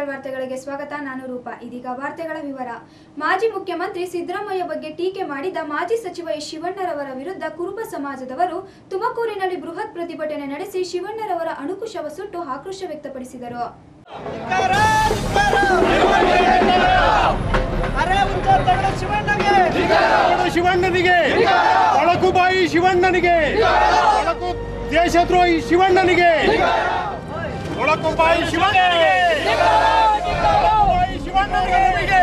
ವಾರ್ತೆಗಳಿಗೆ ಸ್ವಾಗತ ನಾನು ರೂಪಾ ಇದೀಗ ವಾರ್ತೆಗಳ ವಿವರ ಮಾಜಿ ಮುಖ್ಯಮಂತ್ರಿ ಸಿದ್ದರಾಮಯ್ಯ ಬಗ್ಗೆ ಟೀಕೆ ಮಾಡಿದ ಮಾಜಿ ಸಚಿವ ಎಸ್ ಶಿವಣ್ಣರವರ ವಿರುದ್ಧ ಕುರುಬ ಸಮಾಜದವರು ತುಮಕೂರಿನಲ್ಲಿ ಬೃಹತ್ ಪ್ರತಿಭಟನೆ ನಡೆಸಿ ಶಿವಣ್ಣರವರ ಅಣುಕುಶವ ಸುಟ್ಟು ಆಕ್ರೋಶ ವ್ಯಕ್ತಪಡಿಸಿದರು ಅರೆ ಉಚ್ಚ ಶಿವಣ್ಣಗೆ ಕೊಡು ಶಿವಣ್ಣನಿಗೆ ಒಳಕುಬಾಯಿ ಶಿವಣ್ಣನಿಗೆ ಒಳಕು ದೇಶದ್ರೋಹಿ ಶಿವಣ್ಣನಿಗೆ ಒಳಕುಬಾಯಿ ಶಿವಣ್ಣನಿಗೆ ಒಳಕುಬಾಯಿ ಶಿವಣ್ಣನಿಗೆ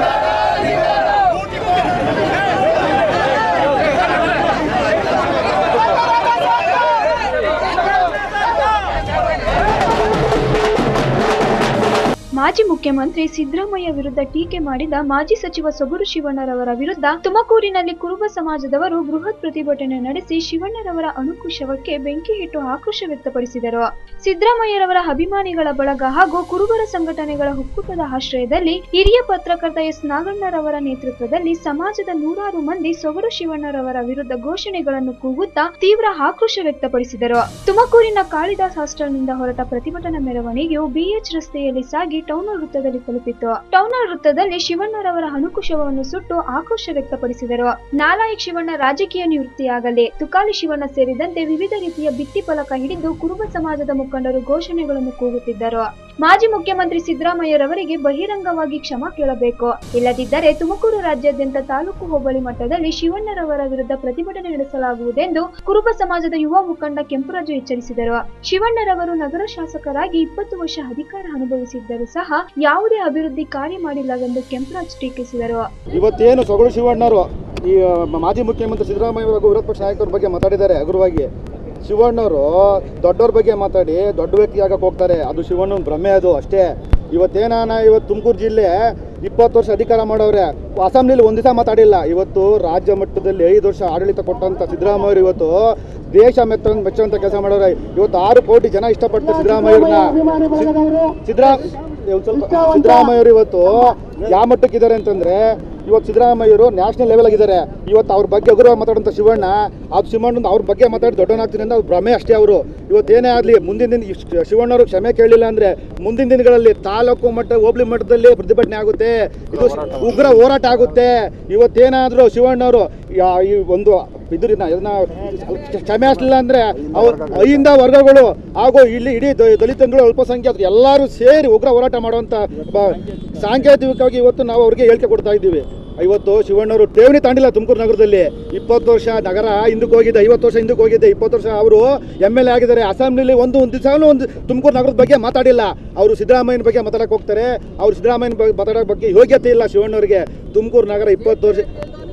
ಮಾಜಿ ಮುಖ್ಯಮಂತ್ರಿ ಸಿದ್ದರಾಮಯ್ಯ ವಿರುದ್ಧ ಟೀಕೆ ಮಾಡಿದ ಮಾಜಿ ಸಚಿವ ಸೊಗಡು ಶಿವಣ್ಣರವರ ವಿರುದ್ಧ ತುಮಕೂರಿನಲ್ಲಿ ಕುರುಬ ಸಮಾಜದವರು ಬೃಹತ್ ಪ್ರತಿಭಟನೆ ನಡೆಸಿ ಶಿವಣ್ಣರವರ ಅಣುಕುಶವಕ್ಕೆ ಬೆಂಕಿ ಇಟ್ಟು ಆಕ್ರೋಶ ವ್ಯಕ್ತಪಡಿಸಿದರು ಸಿದ್ದರಾಮಯ್ಯರವರ ಅಭಿಮಾನಿಗಳ ಬಳಗ ಹಾಗೂ ಕುರುಬರ ಸಂಘಟನೆಗಳ ಒಕ್ಕೂಟದ ಆಶ್ರಯದಲ್ಲಿ ಹಿರಿಯ ಪತ್ರಕರ್ತ ಎಸ್ ನಾಗಣ್ಣರವರ ನೇತೃತ್ವದಲ್ಲಿ ಸಮಾಜದ ನೂರಾರು ಮಂದಿ ಸೊಗಡು ಶಿವಣ್ಣರವರ ವಿರುದ್ಧ ಘೋಷಣೆಗಳನ್ನು ಕೂಗುತ್ತಾ ತೀವ್ರ ಆಕ್ರೋಶ ವ್ಯಕ್ತಪಡಿಸಿದರು ತುಮಕೂರಿನ ಕಾಳಿದಾಸ್ ಹಾಸ್ಟೆಲ್ನಿಂದ ಹೊರಟ ಪ್ರತಿಭಟನಾ ಮೆರವಣಿಗೆಯು ಬಿಎಚ್ ರಸ್ತೆಯಲ್ಲಿ ಸಾಗಿ ಟೌನಲ್ ವೃತ್ತದಲ್ಲಿ ತಲುಪಿತ್ತು ಟೌನಲ್ ವೃತ್ತದಲ್ಲಿ ಶಿವಣ್ಣರವರ ಅಣುಕುಶವವನ್ನು ಸುಟ್ಟು ಆಕ್ರೋಶ ವ್ಯಕ್ತಪಡಿಸಿದರು ನಾಲಾಯಕ್ ಶಿವಣ್ಣ ರಾಜಕೀಯ ನಿವೃತ್ತಿಯಾಗಲಿ ತುಕಾಲಿ ಶಿವಣ್ಣ ಸೇರಿದಂತೆ ವಿವಿಧ ರೀತಿಯ ಭಿತ್ತಿ ಫಲಕ ಹಿಡಿದು ಕುರುಬ ಸಮಾಜದ ಮುಖಂಡರು ಘೋಷಣೆಗಳನ್ನು ಕೂಗುತ್ತಿದ್ದರು ಮಾಜಿ ಮುಖ್ಯಮಂತ್ರಿ ಸಿದ್ದರಾಮಯ್ಯರವರಿಗೆ ಬಹಿರಂಗವಾಗಿ ಕ್ಷಮಾ ಕೇಳಬೇಕು ಇಲ್ಲದಿದ್ದರೆ ತುಮಕೂರು ರಾಜ್ಯಾದ್ಯಂತ ತಾಲೂಕು ಹೋಬಳಿ ಮಟ್ಟದಲ್ಲಿ ಶಿವಣ್ಣರವರ ವಿರುದ್ಧ ಪ್ರತಿಭಟನೆ ನಡೆಸಲಾಗುವುದೆಂದು ಕುರುಬ ಸಮಾಜದ ಯುವ ಮುಖಂಡ ಕೆಂಪರಾಜು ಎಚ್ಚರಿಸಿದರು ಶಿವಣ್ಣರವರು ನಗರ ಶಾಸಕರಾಗಿ ಇಪ್ಪತ್ತು ವರ್ಷ ಅಧಿಕಾರ ಅನುಭವಿಸಿದ್ದರೂ ಸಹ ಯಾವುದೇ ಅಭಿವೃದ್ಧಿ ಕಾರ್ಯ ಮಾಡಿಲ್ಲವೆಂದು ಕೆಂಪರಾಜ್ ಟೀಕಿಸಿದರು ಇವತ್ತೇನು ಸೊಗಡು ಶಿವಣ್ಣರು ಈ ಮ- ಮಾಜಿ ಮುಖ್ಯಮಂತ್ರಿ ಸಿದ್ದರಾಮಯ್ಯ ಅವರು ವಿರೋಧ ಪಕ್ಷ ನಾಯಕರ ಬಗ್ಗೆ ಮಾತಾಡಿದ್ದಾರೆ ಹಗುರವಾಗಿ ಶಿವಣ್ಣವರು ದೊಡ್ಡವ್ರ ಬಗ್ಗೆ ಮಾತಾಡಿ ದೊಡ್ಡ ವ್ಯಕ್ತಿ ಆಗಕ್ಕೆ ಹೋಗ್ತಾರೆ ಅದು ಶಿವಣ್ಣನ ಭ್ರಮೆ ಅದು ಅಷ್ಟೇ ಇವತ್ತೇನಾನ ಇವತ್ತು ತುಮಕೂರು ಜಿಲ್ಲೆ ಇಪ್ಪತ್ತು ವರ್ಷ ಅಧಿಕಾರ ಮಾಡವ್ರೆ ಅಸೆಂಬ್ಲಿಲಿ ಒಂದು ದಿವಸ ಮಾತಾಡಿಲ್ಲ ಇವತ್ತು ರಾಜ್ಯ ಮಟ್ಟದಲ್ಲಿ ಐದು ವರ್ಷ ಆಡಳಿತ ಕೊಟ್ಟಂತ ಸಿದ್ದರಾಮಯ್ಯರು ಇವತ್ತು ದೇಶ ಮೆತ್ತ ಮೆಚ್ಚುವಂತ ಕೆಲಸ ಮಾಡವ್ರೆ ಇವತ್ತು ಆರು ಕೋಟಿ ಜನ ಇಷ್ಟಪಡ್ತಾರೆ ಸಿದ್ದರಾಮಯ್ಯವ್ರನ್ನ ಸಿದ್ದರಾ ಒಂದ್ ಸ್ವಲ್ಪ ಸಿದ್ದರಾಮಯ್ಯವರು ಇವತ್ತು ಯಾವ ಮಟ್ಟಕ್ಕಿದ್ದಾರೆ ಅಂತಂದ್ರೆ ಇವತ್ತು ಸಿದ್ದರಾಮಯ್ಯರು ನ್ಯಾಷನಲ್ ಲೆವೆಲ್ ಆಗಿದ್ದಾರೆ ಇವತ್ತು ಅವ್ರ ಬಗ್ಗೆ ಹಗುರವಾಗಿ ಮಾತಾಡುವಂಥ ಶಿವಣ್ಣ ಅದು ಶಿವಣ್ಣ ಅವ್ರ ಬಗ್ಗೆ ಮಾತಾಡಿ ದೊಡ್ಡವನಾಗ್ತೀನಿ ಅಂತ ಅವ್ರ ಭ್ರಮೆ ಅಷ್ಟೇ ಅವರು ಇವತ್ತು ಏನೇ ಆಗಲಿ ಮುಂದಿನ ದಿನ ಇಷ್ಟ್ ಶಿವಣ್ಣವರು ಕ್ಷಮೆ ಕೇಳಲಿಲ್ಲ ಅಂದ್ರೆ ಮುಂದಿನ ದಿನಗಳಲ್ಲಿ ತಾಲೂಕು ಮಟ್ಟ ಹೋಬಳಿ ಮಟ್ಟದಲ್ಲಿ ಪ್ರತಿಭಟನೆ ಆಗುತ್ತೆ ಇದು ಉಗ್ರ ಹೋರಾಟ ಆಗುತ್ತೆ ಇವತ್ತೇನಾದರೂ ಶಿವಣ್ಣವರು ಯಾ- ಈ ಒಂದು ಇದನ್ನ ಇದನ್ನ ಕ್ಷಮೆ ಹಾಸ್ಲಿಲ್ಲ ಅಂದ್ರೆ ಅವ್ರ ಅಹಿಂದ ವರ್ಗಗಳು ಹಾಗೂ ಇಲ್ಲಿ ಇಡೀ ದ- ದಲಿತಗಳು ಅಲ್ಪಸಂಖ್ಯಾತರು ಎಲ್ಲರೂ ಸೇರಿ ಉಗ್ರ ಹೋರಾಟ ಮಾಡುವಂತ ಬ- ಸಾಂಕೇತಿಕವಾಗಿ ಇವತ್ತು ನಾವು ಅವ್ರಿಗೆ ಹೇಳಿಕೆ ಕೊಡ್ತಾ ಇದ್ದೀವಿ ಇವತ್ತು ಶಿವಣ್ಣವರು ಠೇವಣಿ ತಾಂಡಿಲ್ಲ ತುಮಕೂರು ನಗರದಲ್ಲಿ ಇಪ್ಪತ್ತು ವರ್ಷ ನಗರ ಹಿಂದಕ್ಕೆ ಹೋಗಿದೆ ಐವತ್ತು ವರ್ಷ ಹಿಂದಕ್ಕೆ ಹೋಗಿದೆ ಇಪ್ಪತ್ತು ವರ್ಷ ಅವರು ಎಮ್ ಎಲ್ ಎ ಆಗಿದ್ದಾರೆ ಅಸೆಂಬ್ಲಿಲಿ ಒಂದು ಒಂದು ದಿವಸನೂ ಒಂದು ತುಮಕೂರು ನಗರದ ಬಗ್ಗೆ ಮಾತಾಡಿಲ್ಲ ಅವರು ಸಿದ್ದರಾಮಯ್ಯನ ಬಗ್ಗೆ ಮಾತಾಡಕ್ಕೆ ಹೋಗ್ತಾರೆ ಅವ್ರು ಸಿದ್ದರಾಮಯ್ಯನ ಬಗ್ಗೆ ಮಾತಾಡೋ ಬಗ್ಗೆ ಯೋಗ್ಯತೆ ಇಲ್ಲ ಶಿವಣ್ಣವ್ರಿಗೆ ತುಮಕೂರು ನಗರ ಇಪ್ಪತ್ತು ವರ್ಷ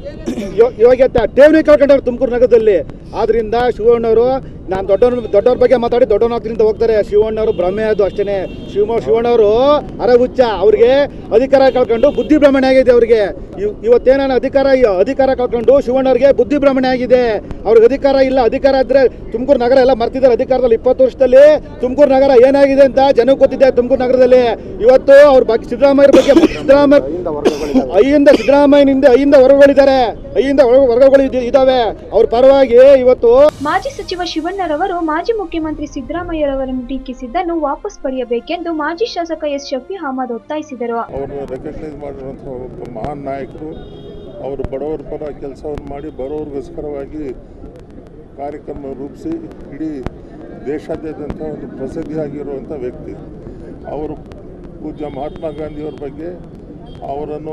ಯೋ- ಯೋಗ್ಯತೆ ಠೇವಣಿ ಕಳ್ಕೊಂಡವ್ರು ತುಮಕೂರು ನಗರದಲ್ಲಿ ಆದ್ರಿಂದ ಶಿವಣ್ಣವರು ನಾನು ದೊಡ್ಡವ್ರ ದೊಡ್ಡವ್ರ ಬಗ್ಗೆ ಮಾತಾಡಿ ದೊಡ್ಡವನಾಗ್ತೀನಿ ಅಂತ ಹೋಗ್ತಾರೆ ಶಿವಣ್ಣವರು ಭ್ರಮೆ ಅದು ಅಷ್ಟೇನೆ ಶಿವ ಶಿವಣ್ಣವರು ಅರಗುಚ್ಚ ಅವ್ರಿಗೆ ಅಧಿಕಾರ ಕಳ್ಕೊಂಡು ಬುದ್ಧಿ ಭ್ರಮಣೆ ಆಗಿದೆ ಅವ್ರಿಗೆ ಇವ್- ಇವತ್ತೇನಾನ ಅಧಿಕಾರ ಅಧಿಕಾರ ಕಳ್ಕೊಂಡು ಶಿವಣ್ಣವ್ರಿಗೆ ಬುದ್ಧಿ ಭ್ರಮಣೆ ಆಗಿದೆ ಅವ್ರಿಗೆ ಅಧಿಕಾರ ಇಲ್ಲ ಅಧಿಕಾರ ಇದ್ರೆ ತುಮಕೂರು ನಗರ ಎಲ್ಲ ಮರ್ತಿದ್ದಾರೆ ಅಧಿಕಾರದಲ್ಲಿ ಇಪ್ಪತ್ತು ವರ್ಷದಲ್ಲಿ ತುಮಕೂರು ನಗರ ಏನಾಗಿದೆ ಅಂತ ಜನಕ್ಕೆ ಗೊತ್ತಿದೆ ತುಮಕೂರು ನಗರದಲ್ಲಿ ಇವತ್ತು ಅವ್ರ ಬಗ್ಗೆ ಸಿದ್ದರಾಮಯ್ಯ ಬಗ್ಗೆ ಸಿದ್ದರಾಮಯ್ಯ ಐಯಿಂದ ಸಿದ್ದರಾಮಯ್ಯನಿಂದ ಐಯಿಂದ ವರ್ಗಗಳಿದ್ದಾರೆ ಐಯಿಂದ ವರ್ಗ- ವರ್ಗಗಳು ಇದ್- ಇದಾವೆ ಅವ್ರ ಪರವಾಗಿ ಇವತ್ತು ಮಾಜಿ ಸಚಿವ ಶಿವಣ್ಣರವರು ಮಾಜಿ ಮುಖ್ಯಮಂತ್ರಿ ಸಿದ್ದರಾಮಯ್ಯರವರನ್ನು ಟೀಕಿಸಿದ್ದನ್ನು ವಾಪಸ್ ಪಡೆಯಬೇಕೆಂದು ಮಾಜಿ ಶಾಸಕ ಎಸ್ ಶಫಿ ಅಹಮದ್ ಒತ್ತಾಯಿಸಿದರು ಅವರು ರೆಕಗ್ನೈಸ್ ಮಾಡಿರುವಂಥ ಒಬ್ಬ ಮಹಾನ್ ನಾಯಕರು ಅವರು ಬಡವರ ಪರ ಕೆಲಸವನ್ನು ಮಾಡಿ ಬಡವರಿಗೋಸ್ಕರವಾಗಿ ಕಾರ್ಯಕ್ರಮ ರೂಪಿಸಿ ಇಡೀ ದೇಶಾದ್ಯಂತ ಒಂದು ಪ್ರಸಿದ್ಧಿಯಾಗಿರುವಂಥ ವ್ಯಕ್ತಿ ಅವರು ಪೂಜ್ಯ ಮಹಾತ್ಮ ಗಾಂಧಿಯವ್ರ ಬಗ್ಗೆ ಅವರನ್ನು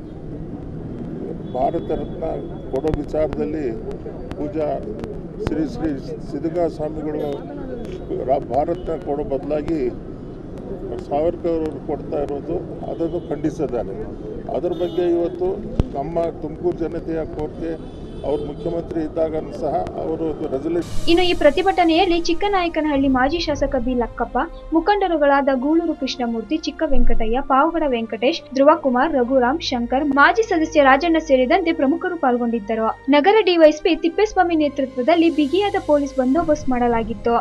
ಭಾರತ ರತ್ನ ಕೊಡೋ ವಿಚಾರದಲ್ಲಿ ಪೂಜಾ ಶ್ರೀ ಶ್ರೀ ಸಿದ್ಧಗಾ ಸ್ವಾಮಿಗಳು ರಾ- ಭಾರತ ಕೊಡೋ ಬದಲಾಗಿ ಸಾವರ್ಕರ್ ಅವರು ಕೊಡ್ತಾ ಇರೋದು ಅದನ್ನು ಖಂಡಿಸಿದ್ದಾರೆ ಅದರ ಬಗ್ಗೆ ಇವತ್ತು ನಮ್ಮ ತುಮಕೂರು ಜನತೆಯ ಕೋರಿಕೆ ಅವರು ಮುಖ್ಯಮಂತ್ರಿ ಇದ್ದಾಗ ಸಹ ಅವರು ಒಂದು ರೆಸಲ್ಯೂಷನ್ ಇನ್ನು ಈ ಪ್ರತಿಭಟನೆಯಲ್ಲಿ ಚಿಕ್ಕನಾಯಕನಹಳ್ಳಿ ಮಾಜಿ ಶಾಸಕ ಬಿ ಲಕ್ಕಪ್ಪ ಮುಖಂಡರುಗಳಾದ ಗೂಳೂರು ಕೃಷ್ಣಮೂರ್ತಿ ಚಿಕ್ಕ ವೆಂಕಟಯ್ಯ ಪಾವಗಡ ವೆಂಕಟೇಶ್ ಧ್ರುವಕುಮಾರ್ ರಘುರಾಮ್ ಶಂಕರ್ ಮಾಜಿ ಸದಸ್ಯ ರಾಜಣ್ಣ ಸೇರಿದಂತೆ ಪ್ರಮುಖರು ಪಾಲ್ಗೊಂಡಿದ್ದರು ನಗರ ಡಿವೈಎಸ್ಪಿ ತಿಪ್ಪೇಸ್ವಾಮಿ ನೇತೃತ್ವದಲ್ಲಿ ಬಿಗಿಯಾದ ಪೊಲೀಸ್ ಬಂದೋಬಸ್ತ್ ಮಾಡಲಾಗಿತ್ತು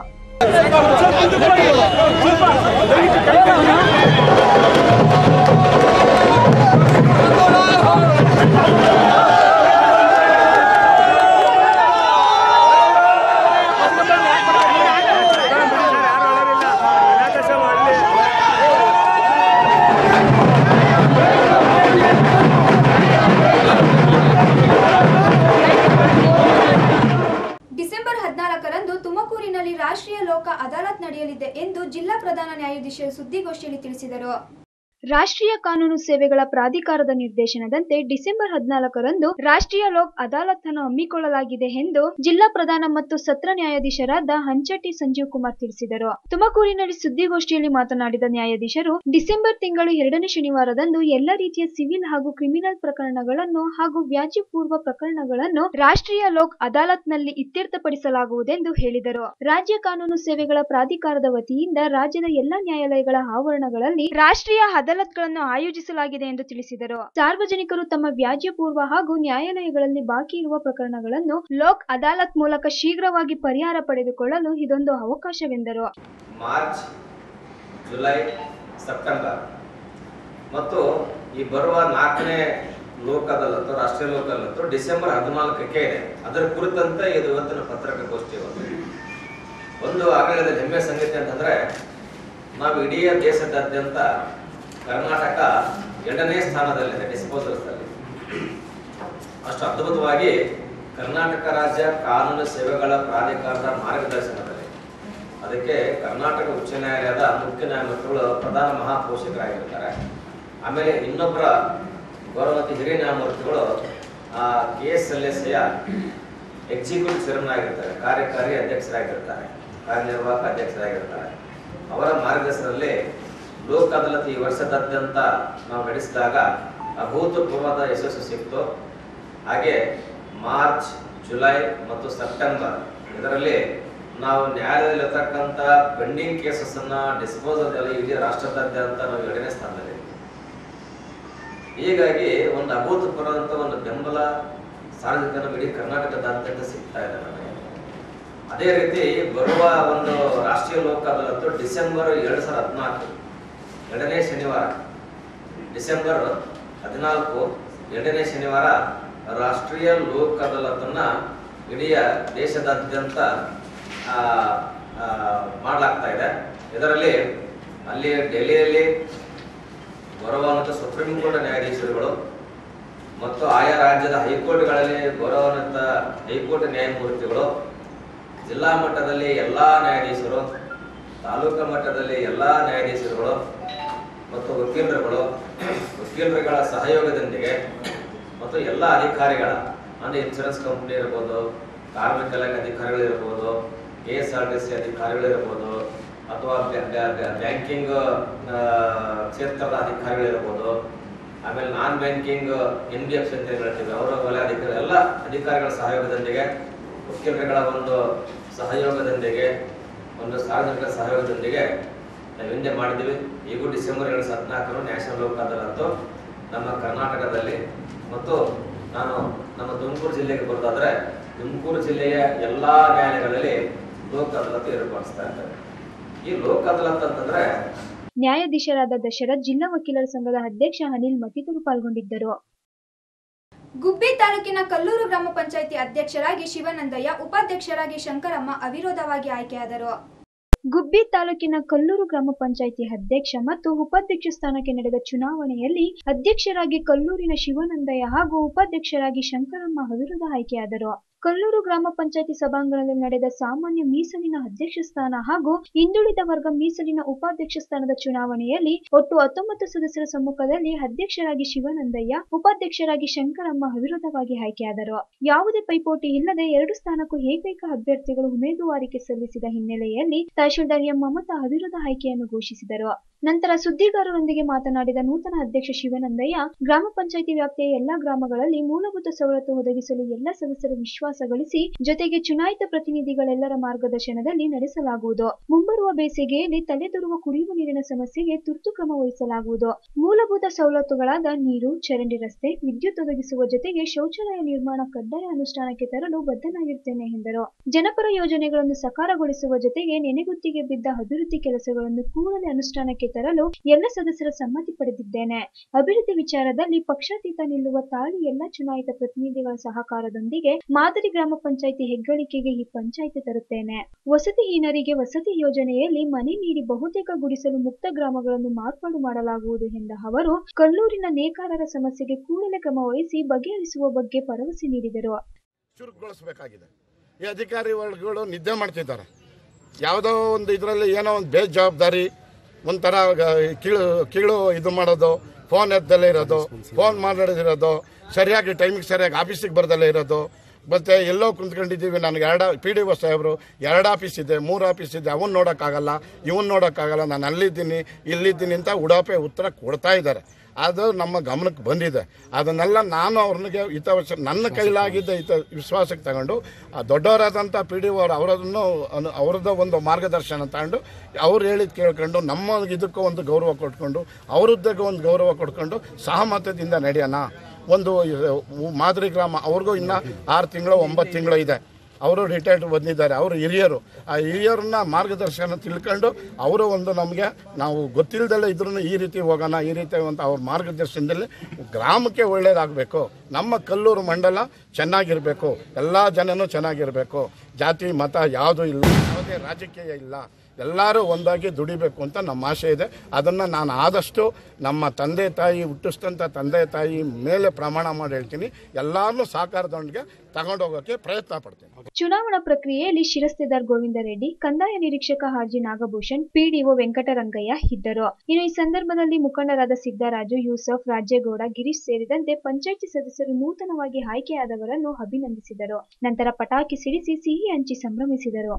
ತಿಳಿಸಿದರು ರಾಷ್ಟ್ರೀಯ ಕಾನೂನು ಸೇವೆಗಳ ಪ್ರಾಧಿಕಾರದ ನಿರ್ದೇಶನದಂತೆ ಡಿಸೆಂಬರ್ ಹದಿನಾಲ್ಕರಂದು ರಾಷ್ಟ್ರೀಯ ಲೋಕ್ ಅದಾಲತ್ ಅನ್ನು ಹಮ್ಮಿಕೊಳ್ಳಲಾಗಿದೆ ಎಂದು ಜಿಲ್ಲಾ ಪ್ರಧಾನ ಮತ್ತು ಸತ್ರ ನ್ಯಾಯಾಧೀಶರಾದ ಹಂಚಟಿ ಸಂಜೀವ್ ಕುಮಾರ್ ತಿಳಿಸಿದರು ತುಮಕೂರಿನಲ್ಲಿ ಸುದ್ದಿಗೋಷ್ಠಿಯಲ್ಲಿ ಮಾತನಾಡಿದ ನ್ಯಾಯಾಧೀಶರು ಡಿಸೆಂಬರ್ ತಿಂಗಳು ಎರಡನೇ ಶನಿವಾರದಂದು ಎಲ್ಲ ರೀತಿಯ ಸಿವಿಲ್ ಹಾಗೂ ಕ್ರಿಮಿನಲ್ ಪ್ರಕರಣಗಳನ್ನು ಹಾಗೂ ವ್ಯಾಜ್ಯ ಪೂರ್ವ ಪ್ರಕರಣಗಳನ್ನು ರಾಷ್ಟ್ರೀಯ ಲೋಕ್ ಅದಾಲತ್ನಲ್ಲಿ ಇತ್ಯರ್ಥಪಡಿಸಲಾಗುವುದೆಂದು ಹೇಳಿದರು ರಾಜ್ಯ ಕಾನೂನು ಸೇವೆಗಳ ಪ್ರಾಧಿಕಾರದ ವತಿಯಿಂದ ರಾಜ್ಯದ ಎಲ್ಲಾ ನ್ಯಾಯಾಲಯಗಳ ಆವರಣಗಳಲ್ಲಿ ರಾಷ್ಟ್ರೀಯ ಅದಾಲತ್ಗಳನ್ನು ಆಯೋಜಿಸಲಾಗಿದೆ ಎಂದು ತಿಳಿಸಿದರು ಸಾರ್ವಜನಿಕರು ತಮ್ಮ ವ್ಯಾಜ್ಯ ಪೂರ್ವ ಹಾಗೂ ನ್ಯಾಯಾಲಯಗಳಲ್ಲಿ ಬಾಕಿ ಇರುವ ಪ್ರಕರಣಗಳನ್ನು ಲೋಕ್ ಅದಾಲತ್ ಮೂಲಕ ಶೀಘ್ರವಾಗಿ ಪರಿಹಾರ ಪಡೆದುಕೊಳ್ಳಲು ಇದೊಂದು ಅವಕಾಶವೆಂದರು ಮಾರ್ಚ್ ಜುಲೈ ಸೆಪ್ಟೆಂಬರ್ ಮತ್ತು ಈ ಬರುವ ನಾಲ್ಕನೇ ಲೋಕ ಅದಾಲತ್ತು ರಾಷ್ಟ್ರೀಯ ಲೋಕ ಅದಾಲತ್ತು ಡಿಸೆಂಬರ್ ಹದಿನಾಲ್ಕಕ್ಕೆ ಇದೆ ಅದರ ಕುರಿತಂತೆ ಇದು ಇವತ್ತಿನ ಪತ್ರಿಕಾಗೋಷ್ಠಿ ಒಂದು ಒಂದು ಆಗಲೇ ಹೆಮ್ಮೆ ಸಂಗತಿ ಅಂತಂದ್ರೆ ನಾವು ಇಡೀ ದೇಶದಾದ್ಯಂತ ಕರ್ನಾಟಕ ಎರಡನೇ ಸ್ಥಾನದಲ್ಲಿದೆ ಡಿಸ್ಪೋಸಲ್ಸ್ ಅಲ್ಲಿ ಅಷ್ಟು ಅದ್ಭುತವಾಗಿ ಕರ್ನಾಟಕ ರಾಜ್ಯ ಕಾನೂನು ಸೇವೆಗಳ ಪ್ರಾಧಿಕಾರದ ಮಾರ್ಗದರ್ಶನದಲ್ಲಿ ಅದಕ್ಕೆ ಕರ್ನಾಟಕ ಉಚ್ಚ ನ್ಯಾಯಾಲಯದ ಮುಖ್ಯ ನ್ಯಾಯಮೂರ್ತಿಗಳು ಪ್ರಧಾನ ಮಹಾಪೋಷಕರಾಗಿರ್ತಾರೆ ಆಮೇಲೆ ಇನ್ನೊಬ್ಬರ ಗೌರವತಿ ಹಿರಿಯ ನ್ಯಾಯಮೂರ್ತಿಗಳು K S L S executive chairman ಆಗಿರ್ತಾರೆ ಕಾರ್ಯಕಾರಿ ಅಧ್ಯಕ್ಷರಾಗಿರ್ತಾರೆ ಕಾರ್ಯನಿರ್ವಾಹಕ ಅಧ್ಯಕ್ಷರಾಗಿರ್ತಾರೆ ಅವರ ಮಾರ್ಗದರ್ಶನದಲ್ಲಿ ಲೋಕ್ ಅದಾಲತ್ ಈ ವರ್ಷದಾದ್ಯಂತ ನಾವು ನಡೆಸಿದಾಗ ಅಭೂತಪೂರ್ವದ ಯಶಸ್ಸು ಸಿಕ್ತು ಹಾಗೆ ಮಾರ್ಚ್ ಜುಲೈ ಮತ್ತು ಸೆಪ್ಟೆಂಬರ್ ಇದರಲ್ಲಿ ನಾವು ನ್ಯಾಯಾಲಯದಲ್ಲಿರ್ತಕ್ಕಂಥ ಪೆಂಡಿಂಗ್ ಕೇಸಸ್ ಅನ್ನ ಡಿಸ್ಪೋಸಲ್ ಇಡೀ ರಾಷ್ಟ್ರದಾದ್ಯಂತ ನಾವು ಎರಡನೇ ಸ್ಥಾನದಲ್ಲಿ ಹೀಗಾಗಿ ಒಂದು ಅಭೂತಪೂರ್ವದಂತ ಒಂದು ಬೆಂಬಲ ಸಾರ್ವಜನಿಕರ ಇಡೀ ಕರ್ನಾಟಕದಾದ್ಯಂತ ಸಿಗ್ತಾ ಇದೆ ನಮಗೆ ಅದೇ ರೀತಿ ಬರುವ ಒಂದು ರಾಷ್ಟ್ರೀಯ ಲೋಕ ಅದಾಲತ್ತು ಡಿಸೆಂಬರ್ ಎರಡು ಸಾವಿರದ ಹದಿನಾಲ್ಕು ಎರಡನೇ ಶನಿವಾರ ಡಿಸೆಂಬರ್ ಹದಿನಾಲ್ಕು ಎರಡನೇ ಶನಿವಾರ ರಾಷ್ಟ್ರೀಯ ಲೋಕ್ ಅದಾಲತನ್ನ ಇಡೀ ದೇಶದಾದ್ಯಂತ ಆ, ಆ, ಮಾಡಲಾಗ್ತಾ ಇದೆ ಇದರಲ್ಲಿ ಅಲ್ಲಿ ಡೆಲ್ಲಿಯಲ್ಲಿ ಗೌರವಾನ್ವಿತ ಸುಪ್ರೀಂ ಕೋರ್ಟ್ ನ್ಯಾಯಾಧೀಶರುಗಳು ಮತ್ತು ಆಯಾ ರಾಜ್ಯದ ಹೈಕೋರ್ಟ್ಗಳಲ್ಲಿ ಗೌರವಾನ್ವಿತ ಹೈಕೋರ್ಟ್ ನ್ಯಾಯಮೂರ್ತಿಗಳು ಜಿಲ್ಲಾ ಮಟ್ಟದಲ್ಲಿ ಎಲ್ಲ ನ್ಯಾಯಾಧೀಶರು ತಾಲೂಕು ಮಟ್ಟದಲ್ಲಿ ಎಲ್ಲ ನ್ಯಾಯಾಧೀಶರುಗಳು ಮತ್ತು ವಕೀಲರುಗಳು ವಕೀಲರುಗಳ ಸಹಯೋಗದೊಂದಿಗೆ ಮತ್ತು ಎಲ್ಲ ಅಧಿಕಾರಿಗಳ ಅಂದರೆ ಇನ್ಶೂರೆನ್ಸ್ ಕಂಪ್ನಿ ಇರ್ಬೋದು ಕಾರ್ಮಿಕ ಇಲಾಖೆ ಅಧಿಕಾರಿಗಳಿರ್ಬೋದು K S R T C ಅಧಿಕಾರಿಗಳಿರ್ಬೋದು ಅಥವಾ ಬ್ಯಾಂಕಿಂಗ್ ಕ್ಷೇತ್ರದ ಅಧಿಕಾರಿಗಳಿರ್ಬೋದು ಆಮೇಲೆ non banking N B F ಅಂತ ಏನ್ ಹೇಳ್ತೀವಿ ಅವರ ವಲಯ ಅಧಿಕಾರಿ ಎಲ್ಲ ಅಧಿಕಾರಿಗಳ ಸಹಯೋಗದೊಂದಿಗೆ ವಕೀಲರುಗಳ ಒಂದು ಸಹಯೋಗದೊಂದಿಗೆ ಒಂದು ಸಾರ್ವಜನಿಕರ ಸಹಯೋಗದೊಂದಿಗೆ ನಾವು ಹಿಂದೆ ಮಾಡಿದ್ದೀವಿ ಈಗೂ ಡಿಸೆಂಬರ್ ಎರಡು ಸಾವಿರದ ಹದಿನಾಲ್ಕರು ನ್ಯಾಷನಲ್ ಲೋಕ್ ಅದಾಲತ್ತು ನಮ್ಮ ಕರ್ನಾಟಕದಲ್ಲಿ ಮತ್ತು ನಾನು ನಮ್ಮ ತುಮಕೂರು ಜಿಲ್ಲೆಗೆ ಬರೋದಾದ್ರೆ ತುಮಕೂರು ಜಿಲ್ಲೆಯ ಎಲ್ಲಾ ನ್ಯಾಯಾಲಯಗಳಲ್ಲಿ ಲೋಕ್ ಅದಾಲತ್ ಏರ್ಪಡಿಸ್ತಾ ಇದ್ದಾರೆ ಈ ಲೋಕ್ ಅದಾಲತ್ ಅಂತಂದ್ರೆ ನ್ಯಾಯಾಧೀಶರಾದ ದಶರಥ್ ಜಿಲ್ಲಾ ವಕೀಲರ ಸಂಘದ ಅಧ್ಯಕ್ಷ ಅನಿಲ್ ಮತ್ತಿತರರು ಪಾಲ್ಗೊಂಡಿದ್ದರು ಗುಬ್ಬಿ ತಾಲೂಕಿನ ಕಲ್ಲೂರು ಗ್ರಾಮ ಪಂಚಾಯಿತಿ ಅಧ್ಯಕ್ಷರಾಗಿ ಶಿವಾನಂದಯ್ಯ ಉಪಾಧ್ಯಕ್ಷರಾಗಿ ಶಂಕರಮ್ಮ ಅವಿರೋಧವಾಗಿ ಆಯ್ಕೆಯಾದರು ಗುಬ್ಬಿ ತಾಲೂಕಿನ ಕಲ್ಲೂರು ಗ್ರಾಮ ಪಂಚಾಯಿತಿ ಅಧ್ಯಕ್ಷ ಮತ್ತು ಉಪಾಧ್ಯಕ್ಷ ಸ್ಥಾನಕ್ಕೆ ನಡೆದ ಚುನಾವಣೆಯಲ್ಲಿ ಅಧ್ಯಕ್ಷರಾಗಿ ಕಲ್ಲೂರಿನ ಶಿವಾನಂದಯ್ಯ ಹಾಗೂ ಉಪಾಧ್ಯಕ್ಷರಾಗಿ ಶಂಕರಮ್ಮ ಅವಿರೋಧ ಆಯ್ಕೆಯಾದರು ಕಲ್ಲೂರು ಗ್ರಾಮ ಪಂಚಾಯಿತಿ ಸಭಾಂಗಣದಲ್ಲಿ ನಡೆದ ಸಾಮಾನ್ಯ ಮೀಸಲಿನ ಅಧ್ಯಕ್ಷ ಸ್ಥಾನ ಹಾಗೂ ಹಿಂದುಳಿದ ವರ್ಗ ಮೀಸಲಿನ ಉಪಾಧ್ಯಕ್ಷ ಸ್ಥಾನದ ಚುನಾವಣೆಯಲ್ಲಿ ಒಟ್ಟು ಹತ್ತೊಂಬತ್ತು ಸದಸ್ಯರ ಸಮ್ಮುಖದಲ್ಲಿ ಅಧ್ಯಕ್ಷರಾಗಿ ಶಿವಾನಂದಯ್ಯ ಉಪಾಧ್ಯಕ್ಷರಾಗಿ ಶಂಕರಮ್ಮ ಅವಿರೋಧವಾಗಿ ಆಯ್ಕೆಯಾದರು ಯಾವುದೇ ಪೈಪೋಟಿ ಇಲ್ಲದೆ ಎರಡು ಸ್ಥಾನಕ್ಕೂ ಏಕೈಕ ಅಭ್ಯರ್ಥಿಗಳು ಉಮೇದುವಾರಿಕೆ ಸಲ್ಲಿಸಿದ ಹಿನ್ನೆಲೆಯಲ್ಲಿ ತಹಶೀಲ್ದಾರ್ ಎಂ ಮಮತಾ ಅವಿರೋಧ ಆಯ್ಕೆಯನ್ನು ಘೋಷಿಸಿದರು ನಂತರ ಸುದ್ದಿಗಾರರೊಂದಿಗೆ ಮಾತನಾಡಿದ ನೂತನ ಅಧ್ಯಕ್ಷ ಶಿವಾನಂದಯ್ಯ ಗ್ರಾಮ ಪಂಚಾಯಿತಿ ವ್ಯಾಪ್ತಿಯ ಎಲ್ಲಾ ಗ್ರಾಮಗಳಲ್ಲಿ ಮೂಲಭೂತ ಸವಲತ್ತು ಒದಗಿಸಲು ಎಲ್ಲ ಸದಸ್ಯರ ವಿಶ್ವಾಸ ಗಳಿಸಿ ಜೊತೆಗೆ ಚುನಾಯಿತ ಪ್ರತಿನಿಧಿಗಳೆಲ್ಲರ ಮಾರ್ಗದರ್ಶನದಲ್ಲಿ ನಡೆಸಲಾಗುವುದು ಮುಂಬರುವ ಬೇಸಿಗೆಯಲ್ಲಿ ತಲೆದೋರುವ ಕುಡಿಯುವ ನೀರಿನ ಸಮಸ್ಯೆಗೆ ತುರ್ತು ಕ್ರಮ ವಹಿಸಲಾಗುವುದು ಮೂಲಭೂತ ಸವಲತ್ತುಗಳಾದ ನೀರು ಚರಂಡಿ ರಸ್ತೆ ವಿದ್ಯುತ್ ಒದಗಿಸುವ ಜೊತೆಗೆ ಶೌಚಾಲಯ ನಿರ್ಮಾಣ ಕಡ್ಡಾಯ ಅನುಷ್ಠಾನಕ್ಕೆ ತರಲು ಬದ್ಧನಾಗಿರುತ್ತೇನೆ ಎಂದರು ಜನಪರ ಯೋಜನೆಗಳನ್ನು ಸಕಾರಗೊಳಿಸುವ ಜೊತೆಗೆ ನೆನೆಗುತ್ತಿಗೆ ಬಿದ್ದ ಅಭಿವೃದ್ಧಿ ಕೆಲಸಗಳನ್ನು ಕೂಡಲೇ ಅನುಷ್ಠಾನಕ್ಕೆ ತರಲು ಎಲ್ಲ ಸದಸ್ಯರ ಸಮ್ಮತಿ ಪಡೆದಿದ್ದೇನೆ ಅಭಿವೃದ್ಧಿ ವಿಚಾರದಲ್ಲಿ ಪಕ್ಷಾತೀತ ನಿಲ್ಲುವ ತಾಳಿ ಎಲ್ಲ ಚುನಾಯಿತ ಪ್ರತಿನಿಧಿಗಳ ಸಹಕಾರದೊಂದಿಗೆ ಮಾದರಿ ಗ್ರಾಮ ಪಂಚಾಯಿತಿ ಹೆಗ್ಗಳಿಕೆಗೆ ಈ ಪಂಚಾಯಿತಿ ತರುತ್ತೇನೆ ವಸತಿಹೀನರಿಗೆ ವಸತಿ ಯೋಜನೆಯಲ್ಲಿ ಮನೆ ನೀಡಿ ಬಹುತೇಕ ಗುಡಿಸಲು ಮುಕ್ತ ಗ್ರಾಮಗಳನ್ನು ಮಾರ್ಪಾಡು ಮಾಡಲಾಗುವುದು ಎಂದ ಅವರು ಕಲ್ಲೂರಿನ ನೇಕಾರರ ಸಮಸ್ಯೆಗೆ ಕೂಡಲೇ ಕ್ರಮ ವಹಿಸಿ ಬಗೆಹರಿಸುವ ಬಗ್ಗೆ ಭರವಸೆ ನೀಡಿದರು ಚುರುಕುಗೊಳಿಸಬೇಕಾಗಿದೆ ಈ ಅಧಿಕಾರಿಗಳು ನಿದ್ದೆ ಮಾಡ್ತಿದ್ದಾರೆ ಯಾವುದೋ ಒಂದು ಇದರಲ್ಲಿ ಏನೋ ಒಂದು ಬೇಜವಾಬ್ದಾರಿ ಒಂಥರ ಗ- ಕೀಳು ಕೀಳು ಇದು ಮಾಡೋದು ಫೋನ್ ಎದ್ದಲ್ಲೇ ಇರೋದು ಫೋನ್ ಮಾತಾಡೋದಿರೋದು ಸರಿಯಾಗಿ ಟೈಮಿಗೆ ಸರಿಯಾಗಿ ಆಫೀಸಿಗೆ ಬರ್ದಲ್ಲೇ ಇರೋದು ಮತ್ತು ಎಲ್ಲೋ ಕುಂತ್ಕೊಂಡಿದ್ದೀವಿ ನನಗೆ ಎರಡು ಪಿ ಡಿ ಒ ಸಾಹೇಬರು ಎರಡು ಆಫೀಸ್ ಇದೆ ಮೂರು ಆಫೀಸ್ ಇದೆ ಅವನ್ನ ನೋಡೋಕ್ಕಾಗಲ್ಲ ಇವನ್ ನೋಡೋಕ್ಕಾಗಲ್ಲ ನಾನು ಅಲ್ಲಿದ್ದೀನಿ ಇಲ್ಲಿದ್ದೀನಿ ಅಂತ ಉಡಾಪೆ ಉತ್ತರ ಕೊಡ್ತಾ ಇದ್ದಾರೆ ಅದು ನಮ್ಮ ಗಮನಕ್ಕೆ ಬಂದಿದೆ ಅದನ್ನೆಲ್ಲ ನಾನು ಅವ್ರನಿಗೆ ಹಿತವಶ ನನ್ನ ಕೈಲಾಗಿದ್ದ ಹಿತ ವಿಶ್ವಾಸಕ್ಕೆ ತಗೊಂಡು ಆ ದೊಡ್ಡವರಾದಂಥ ಪಿ ಡಿ ಅವರು ಅವರನ್ನು ಅನು- ಅವ್ರದ್ದು ಒಂದು ಮಾರ್ಗದರ್ಶನ ತಗೊಂಡು ಅವ್ರು ಹೇಳಿದ್ ಕೇಳ್ಕೊಂಡು ನಮ್ಮ ಇದಕ್ಕೂ ಒಂದು ಗೌರವ ಕೊಟ್ಕೊಂಡು ಅವ್ರದ್ದಕ್ಕೆ ಒಂದು ಗೌರವ ಕೊಟ್ಕೊಂಡು ಸಹಮತದಿಂದ ನಡೆಯೋಣ ಒಂದು ಇದು ಮಾದರಿ ಗ್ರಾಮ ಅವ್ರಿಗೂ ಇನ್ನು ಆರು ತಿಂಗಳು ಒಂಬತ್ತು ತಿಂಗಳು ಇದೆ ಅವರು ರಿಟೈರ್ಡ್ ಬಂದಿದ್ದಾರೆ ಅವರು ಹಿರಿಯರು ಆ ಹಿರಿಯರನ್ನ ಮಾರ್ಗದರ್ಶನ ತಿಳ್ಕೊಂಡು ಅವರು ಒಂದು ನಮಗೆ ನಾವು ಗೊತ್ತಿಲ್ಲದಲ್ಲೇ ಇದ್ರೂ ಈ ರೀತಿ ಹೋಗೋಣ ಈ ರೀತಿ ಅಂತ ಅವ್ರ ಮಾರ್ಗದರ್ಶನದಲ್ಲಿ ಗ್ರಾಮಕ್ಕೆ ಒಳ್ಳೇದಾಗಬೇಕು ನಮ್ಮ ಕಲ್ಲೂರು ಮಂಡಲ ಚೆನ್ನಾಗಿರಬೇಕು ಎಲ್ಲ ಜನನೂ ಚೆನ್ನಾಗಿರಬೇಕು ಜಾತಿ ಮತ ಯಾವುದೂ ಇಲ್ಲ ಯಾವುದೇ ರಾಜಕೀಯ ಇಲ್ಲ ಎಲ್ಲರೂ ಒಂದಾಗಿ ದುಡಿಬೇಕು ಅಂತ ನಮ್ಮ ಆಸೆ ಇದೆ ಅದನ್ನು ನಾನು ಆದಷ್ಟು ನಮ್ಮ ತಂದೆ ತಾಯಿ ಹುಟ್ಟಿಸಿದಂಥ ತಂದೆ ತಾಯಿ ಮೇಲೆ ಪ್ರಮಾಣ ಮಾಡಿ ಹೇಳ್ತೀನಿ ಎಲ್ಲರನ್ನೂ ಸಹಕಾರದೊಂದಿಗೆ ತಗೊಂಡೋಗೋಕ್ಕೆ ಪ್ರಯತ್ನ ಪಡ್ತೀನಿ ಚುನಾವಣಾ ಪ್ರಕ್ರಿಯೆಯಲ್ಲಿ ಶಿರಸ್ತೇದಾರ್ ಗೋವಿಂದ ರೆಡ್ಡಿ ಕಂದಾಯ ನಿರೀಕ್ಷಕ ಹಾಜಿ ನಾಗಭೂಷಣ್ ಪಿಡಿಒ ವೆಂಕಟರಂಗಯ್ಯ ಇದ್ದರು ಇನ್ನು ಈ ಸಂದರ್ಭದಲ್ಲಿ ಮುಖಂಡರಾದ ಸಿದ್ದರಾಜು ಯೂಸಫ್ ರಾಜೇಗೌಡ ಗಿರೀಶ್ ಸೇರಿದಂತೆ ಪಂಚಾಯಿತಿ ಸದಸ್ಯರು ನೂತನವಾಗಿ ಆಯ್ಕೆಯಾದವರನ್ನು ಅಭಿನಂದಿಸಿದರು ನಂತರ ಪಟಾಕಿ ಸಿಡಿಸಿ ಸಿಹಿ ಹಂಚಿ ಸಂಭ್ರಮಿಸಿದರು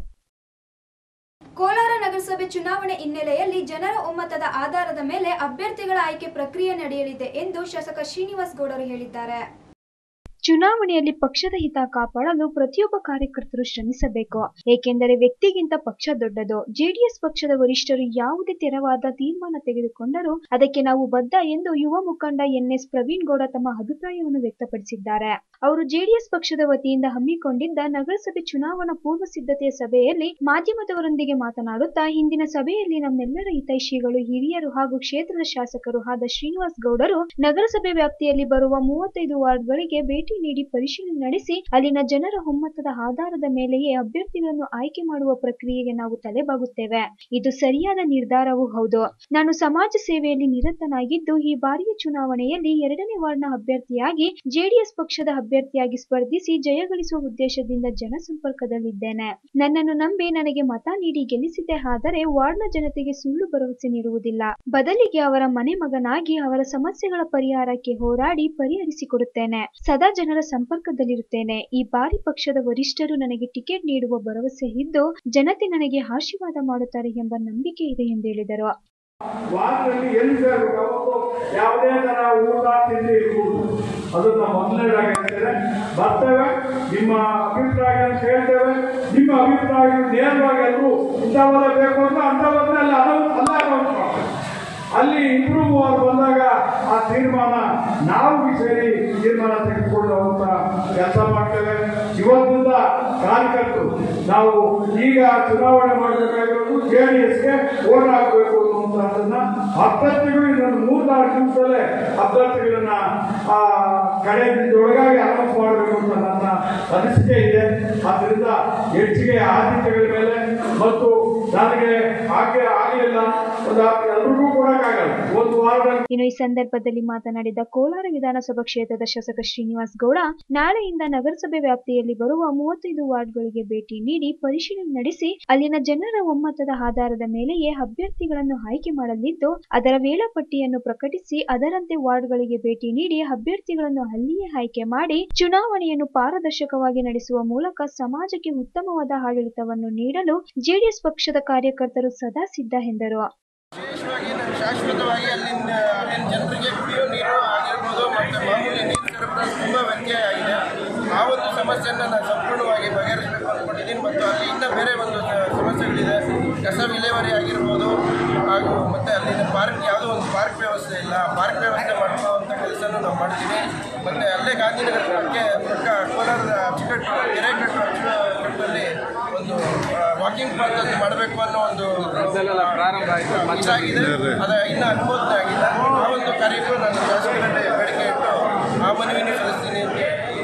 ಕೋಲಾರ ನಗರಸಭೆ ಚುನಾವಣೆ ಹಿನ್ನೆಲೆಯಲ್ಲಿ ಜನರ ಒಮ್ಮತದ ಆಧಾರದ ಮೇಲೆ ಅಭ್ಯರ್ಥಿಗಳ ಆಯ್ಕೆ ಪ್ರಕ್ರಿಯೆ ನಡೆಯಲಿದೆ ಎಂದು ಶಾಸಕ ಶ್ರೀನಿವಾಸ್ ಗೌಡರು ಹೇಳಿದ್ದಾರೆ ಚುನಾವಣೆಯಲ್ಲಿ ಪಕ್ಷದ ಹಿತ ಕಾಪಾಡಲು ಪ್ರತಿಯೊಬ್ಬ ಕಾರ್ಯಕರ್ತರು ಶ್ರಮಿಸಬೇಕು ಏಕೆಂದರೆ ವ್ಯಕ್ತಿಗಿಂತ ಪಕ್ಷ ದೊಡ್ಡದು ಜೆಡಿಎಸ್ ಪಕ್ಷದ ವರಿಷ್ಠರು ಯಾವುದೇ ತೆರವಾದ ತೀರ್ಮಾನ ತೆಗೆದುಕೊಂಡರೂ ಅದಕ್ಕೆ ನಾವು ಬದ್ಧ ಎಂದು ಯುವ ಮುಖಂಡ ಎನ್ಎಸ್ ಪ್ರವೀಣ್ ಗೌಡ ತಮ್ಮ ಅಭಿಪ್ರಾಯವನ್ನು ವ್ಯಕ್ತಪಡಿಸಿದ್ದಾರೆ ಅವರು ಜೆಡಿಎಸ್ ಪಕ್ಷದ ವತಿಯಿಂದ ಹಮ್ಮಿಕೊಂಡಿದ್ದ ನಗರಸಭೆ ಚುನಾವಣಾ ಪೂರ್ವ ಸಿದ್ಧತೆಯ ಸಭೆಯಲ್ಲಿ ಮಾಧ್ಯಮದವರೊಂದಿಗೆ ಮಾತನಾಡುತ್ತಾ ಹಿಂದಿನ ಸಭೆಯಲ್ಲಿ ನಮ್ಮೆಲ್ಲರ ಹಿತೈಷಿಗಳು ಹಿರಿಯರು ಹಾಗೂ ಕ್ಷೇತ್ರದ ಶಾಸಕರು ಆದ ಶ್ರೀನಿವಾಸ್ ಗೌಡರು ನಗರಸಭೆ ವ್ಯಾಪ್ತಿಯಲ್ಲಿ ಬರುವ ಮೂವತ್ತೈದು ವಾರ್ಡ್ಗಳಿಗೆ ಭೇಟಿ ನೀಡಿ ಪರಿಶೀಲನೆ ನಡೆಸಿ ಅಲ್ಲಿನ ಜನರ ಒಮ್ಮತದ ಆಧಾರದ ಮೇಲೆಯೇ ಅಭ್ಯರ್ಥಿಗಳನ್ನು ಆಯ್ಕೆ ಮಾಡುವ ಪ್ರಕ್ರಿಯೆಗೆ ನಾವು ತಲೆಬಾಗುತ್ತೇವೆ ಇದು ಸರಿಯಾದ ನಿರ್ಧಾರವೂ ಹೌದು ನಾನು ಸಮಾಜ ಸೇವೆಯಲ್ಲಿ ನಿರತನಾಗಿದ್ದು ಈ ಬಾರಿಯ ಚುನಾವಣೆಯಲ್ಲಿ ಎರಡನೇ ವಾರ್ಡ್ನ ಅಭ್ಯರ್ಥಿಯಾಗಿ ಜೆಡಿಎಸ್ ಪಕ್ಷದ ಅಭ್ಯರ್ಥಿಯಾಗಿ ಸ್ಪರ್ಧಿಸಿ ಜಯಗಳಿಸುವ ಉದ್ದೇಶದಿಂದ ಜನಸಂಪರ್ಕದಲ್ಲಿದ್ದೇನೆ ನನ್ನನ್ನು ನಂಬಿ ನನಗೆ ಮತ ನೀಡಿ ಗೆಲ್ಲಿಸಿದ್ದೆ ಆದರೆ ವಾರ್ಡ್ನ ಜನತೆಗೆ ಸುಳ್ಳು ಭರವಸೆ ನೀಡುವುದಿಲ್ಲ ಬದಲಿಗೆ ಅವರ ಮನೆ ಮಗನಾಗಿ ಅವರ ಸಮಸ್ಯೆಗಳ ಪರಿಹಾರಕ್ಕೆ ಹೋರಾಡಿ ಪರಿಹರಿಸಿಕೊಡುತ್ತೇನೆ ಸದಾ ಜನರ ಸಂಪರ್ಕದಲ್ಲಿರುತ್ತೇನೆ ಈ ಬಾರಿ ಪಕ್ಷದ ವರಿಷ್ಠರು ನನಗೆ ಟಿಕೆಟ್ ನೀಡುವ ಭರವಸೆ ಇದ್ದು ಜನತೆ ನನಗೆ ಆಶೀರ್ವಾದ ಮಾಡುತ್ತಾರೆ ಎಂಬ ನಂಬಿಕೆ ಇದೆ ಎಂದು ಹೇಳಿದರು ವಾರದಲ್ಲಿ ಎಲ್ಲಿ ಸೇರ್ಬೇಕು ಅವತ್ತು ಯಾವುದೇ ತರ ಊಟ ತಿಂಡಿ ಇರ್ಬೋದು ಅದನ್ನ ಮೊದಲನೇದಾಗಿ ಹೇಳ್ತೇನೆ ಬರ್ತೇವೆ ನಿಮ್ಮ ಅಭಿಪ್ರಾಯ ಕೇಳ್ತೇವೆ ನಿಮ್ಮ ಅಭಿಪ್ರಾಯ ನೇರವಾಗಿ ಎಲ್ಲರೂ ಇಂಥವೆಲ್ಲ ಬೇಕು ಅಂತ ಅಂಥವನ್ನೇ ಅಲ್ಲಿ ಅನೌನ್ಸ್ ಅಲ್ಲ ಅನೌನ್ಸ್ ಮಾಡ್ತೇವೆ ಅಲ್ಲಿ ಇಬ್ರು ಮೂವರು ಬಂದಾಗ ಆ ತೀರ್ಮಾನ ನಾವು ಸೇರಿ ತೀರ್ಮಾನ ತೆಗೆದುಕೊಳ್ಳುವಂತ ಕೆಲಸ ಮಾಡ್ತೇವೆ ಇವತ್ತಿಂದ ಕಾರ್ಯಕರ್ತರು ನಾವು ಈಗ ಚುನಾವಣೆ ಮಾಡಬೇಕಾಗಿರೋದು ಜೆ ಡಿ ಎಸ್ಗೆ ಓಟ್ ಹಾಕಬೇಕು ಅನ್ನುವಂಥದ್ದನ್ನ ಅಭ್ಯರ್ಥಿಗಳು ಇನ್ನೊಂದು ಮೂರು ನಾಲ್ಕು ದಿವಸದಲ್ಲೇ ಅಭ್ಯರ್ಥಿಗಳನ್ನ ಆ ಕಡೆ ಒಳಗಾಗಿ ಅನೌನ್ಸ್ ಮಾಡಬೇಕು ಅಂತ ನನ್ನ ಅನಿಸಿಕೆ ಇದೆ ಆದ್ದರಿಂದ ಹೆಚ್ಚಿಗೆ ಆದ್ಯತೆಗಳ ಮೇಲೆ ಮತ್ತು ನನಗೆ ಹಾಗೆ ಆಗಲಿಲ್ಲ ಒಂದು ಎಲ್ರಿಗೂ ಕೊಡಕ್ಕಾಗಲ್ಲ ಒಂದು ವಾರದಲ್ಲಿ ಇನ್ನು ಈ ಸಂದರ್ಭದಲ್ಲಿ ಮಾತನಾಡಿದ ಕೋಲಾರ ವಿಧಾನಸಭಾ ಕ್ಷೇತ್ರದ ಶಾಸಕ ಶ್ರೀನಿವಾಸ್ ಗೌಡ ನಾಳೆಯಿಂದ ನಗರಸಭೆ ವ್ಯಾಪ್ತಿಯಲ್ಲಿ ಬರುವ ಮೂವತ್ತೈದು ವಾರ್ಡ್ಗಳಿಗೆ ಭೇಟಿ ನೀಡಿ ಪರಿಶೀಲನೆ ನಡೆಸಿ ಅಲ್ಲಿನ ಜನರ ಒಮ್ಮತದ ಆಧಾರದ ಮೇಲೆಯೇ ಅಭ್ಯರ್ಥಿಗಳನ್ನು ಆಯ್ಕೆ ಮಾಡಲಿದ್ದು ಅದರ ವೇಳಾಪಟ್ಟಿಯನ್ನು ಪ್ರಕಟಿಸಿ ಅದರಂತೆ ವಾರ್ಡ್ಗಳಿಗೆ ಭೇಟಿ ನೀಡಿ ಅಭ್ಯರ್ಥಿಗಳನ್ನು ಅಲ್ಲಿಯೇ ಆಯ್ಕೆ ಮಾಡಿ ಚುನಾವಣೆಯನ್ನು ಪಾರದರ್ಶಕವಾಗಿ ನಡೆಸುವ ಮೂಲಕ ಸಮಾಜಕ್ಕೆ ಉತ್ತಮವಾದ ಆಡಳಿತವನ್ನು ನೀಡಲು ಜೆಡಿಎಸ್ ಪಕ್ಷದ ಕಾರ್ಯಕರ್ತರು ಸದಾ ಸಿದ್ಧ ಎಂದರು ವಿಶೇಷವಾಗಿ ನಾವು ಶಾಶ್ವತವಾಗಿ ಅಲ್ಲಿಂದ ಅಲ್ಲಿನ ಜನರಿಗೆ ಕುಡಿಯೋ ನೀರು ಆಗಿರ್ಬೋದು ಮತ್ತು ಮಾಮೂಲಿ ನೀರು ಸರಬರಾಜು ತುಂಬ ವ್ಯತ್ಯಯ ಆಗಿದೆ ಆ ಒಂದು ಸಮಸ್ಯೆಯನ್ನು ನಾನು ಸಂಪೂರ್ಣವಾಗಿ ಬಗೆಹರಿಸಬೇಕು ಅಂದ್ಕೊಂಡಿದ್ದೀನಿ ಮತ್ತು ಅಲ್ಲಿ ಇನ್ನೂ ಬೇರೆ ಒಂದು ಸ- ಸಮಸ್ಯೆಗಳಿದೆ ಕಸ ವಿಲೇವಾರಿ ಆಗಿರ್ಬೋದು ಹಾಗೂ ಮತ್ತು ಅಲ್ಲಿನ ಪಾರ್ಕ್ ಯಾವುದೋ ಒಂದು ಪಾರ್ಕ್ ವ್ಯವಸ್ಥೆ ಇಲ್ಲ ಆ ಪಾರ್ಕ್ ವ್ಯವಸ್ಥೆ ಮಾಡುವಂಥ ಕೆಲಸನೂ ನಾವು ಮಾಡ್ತೀವಿ ಮತ್ತು ಅಲ್ಲೇ ಗಾಂಧಿನಗರಕ್ಕೆ ಪಕ್ಕ ಕೋಲಾರ ಅಚ್ಚುಕಟ್ಟು ಕೆರೆ ಕಟ್ಟು ಅಚ್ಚುಕಟ್ಟಲ್ಲಿ ಒಂದು ವಾಕಿಂಗ್ ಪಾತ್ ಅಂತ ಮಾಡಬೇಕು ಅನ್ನೋ ಒಂದು ಪ್ರಾರಂಭ ಇದಾಗಿದೆ ಅದ ಇನ್ನು ಅನುಮೋದನೆ ಆಗಿಲ್ಲ ಆ ಒಂದು ಕಾರ್ಯಕ್ಕೂ ನಾನು ಶಾಸಕರಲ್ಲಿ ಬೇಡಿಕೆ ಇಟ್ಟು ಆ ಮನವಿಯನ್ನು ಸಲ್ಲಿಸ್ತೀನಿ ಅಂತ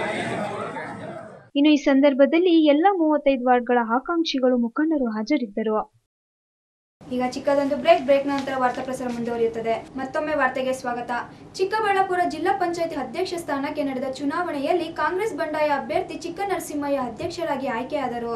ಇನ್ನು ಈ ಸಂದರ್ಭದಲ್ಲಿ ಎಲ್ಲ ಮೂವತ್ತೈದು ವಾರ್ಡ್ಗಳ ಆಕಾಂಕ್ಷಿಗಳು ಮುಖಂಡರು ಹಾಜರಿದ್ದರು ಈಗ ಚಿಕ್ಕದೊಂದು ಬ್ರೇಕ್ ಬ್ರೇಕ್ ನಂತರ ವಾರ್ತಾ ಪ್ರಸಾರ ಮುಂದುವರಿಯುತ್ತದೆ ಮತ್ತೊಮ್ಮೆ ವಾರ್ತೆಗೆ ಸ್ವಾಗತ ಚಿಕ್ಕಬಳ್ಳಾಪುರ ಜಿಲ್ಲಾ ಪಂಚಾಯತ್ ಅಧ್ಯಕ್ಷ ಸ್ಥಾನಕ್ಕೆ ನಡೆದ ಚುನಾವಣೆಯಲ್ಲಿ ಕಾಂಗ್ರೆಸ್ ಬಂಡಾಯ ಅಭ್ಯರ್ಥಿ ಚಿಕ್ಕನರಸಿಂಹಯ್ಯ ಅಧ್ಯಕ್ಷರಾಗಿ ಆಯ್ಕೆಯಾದರು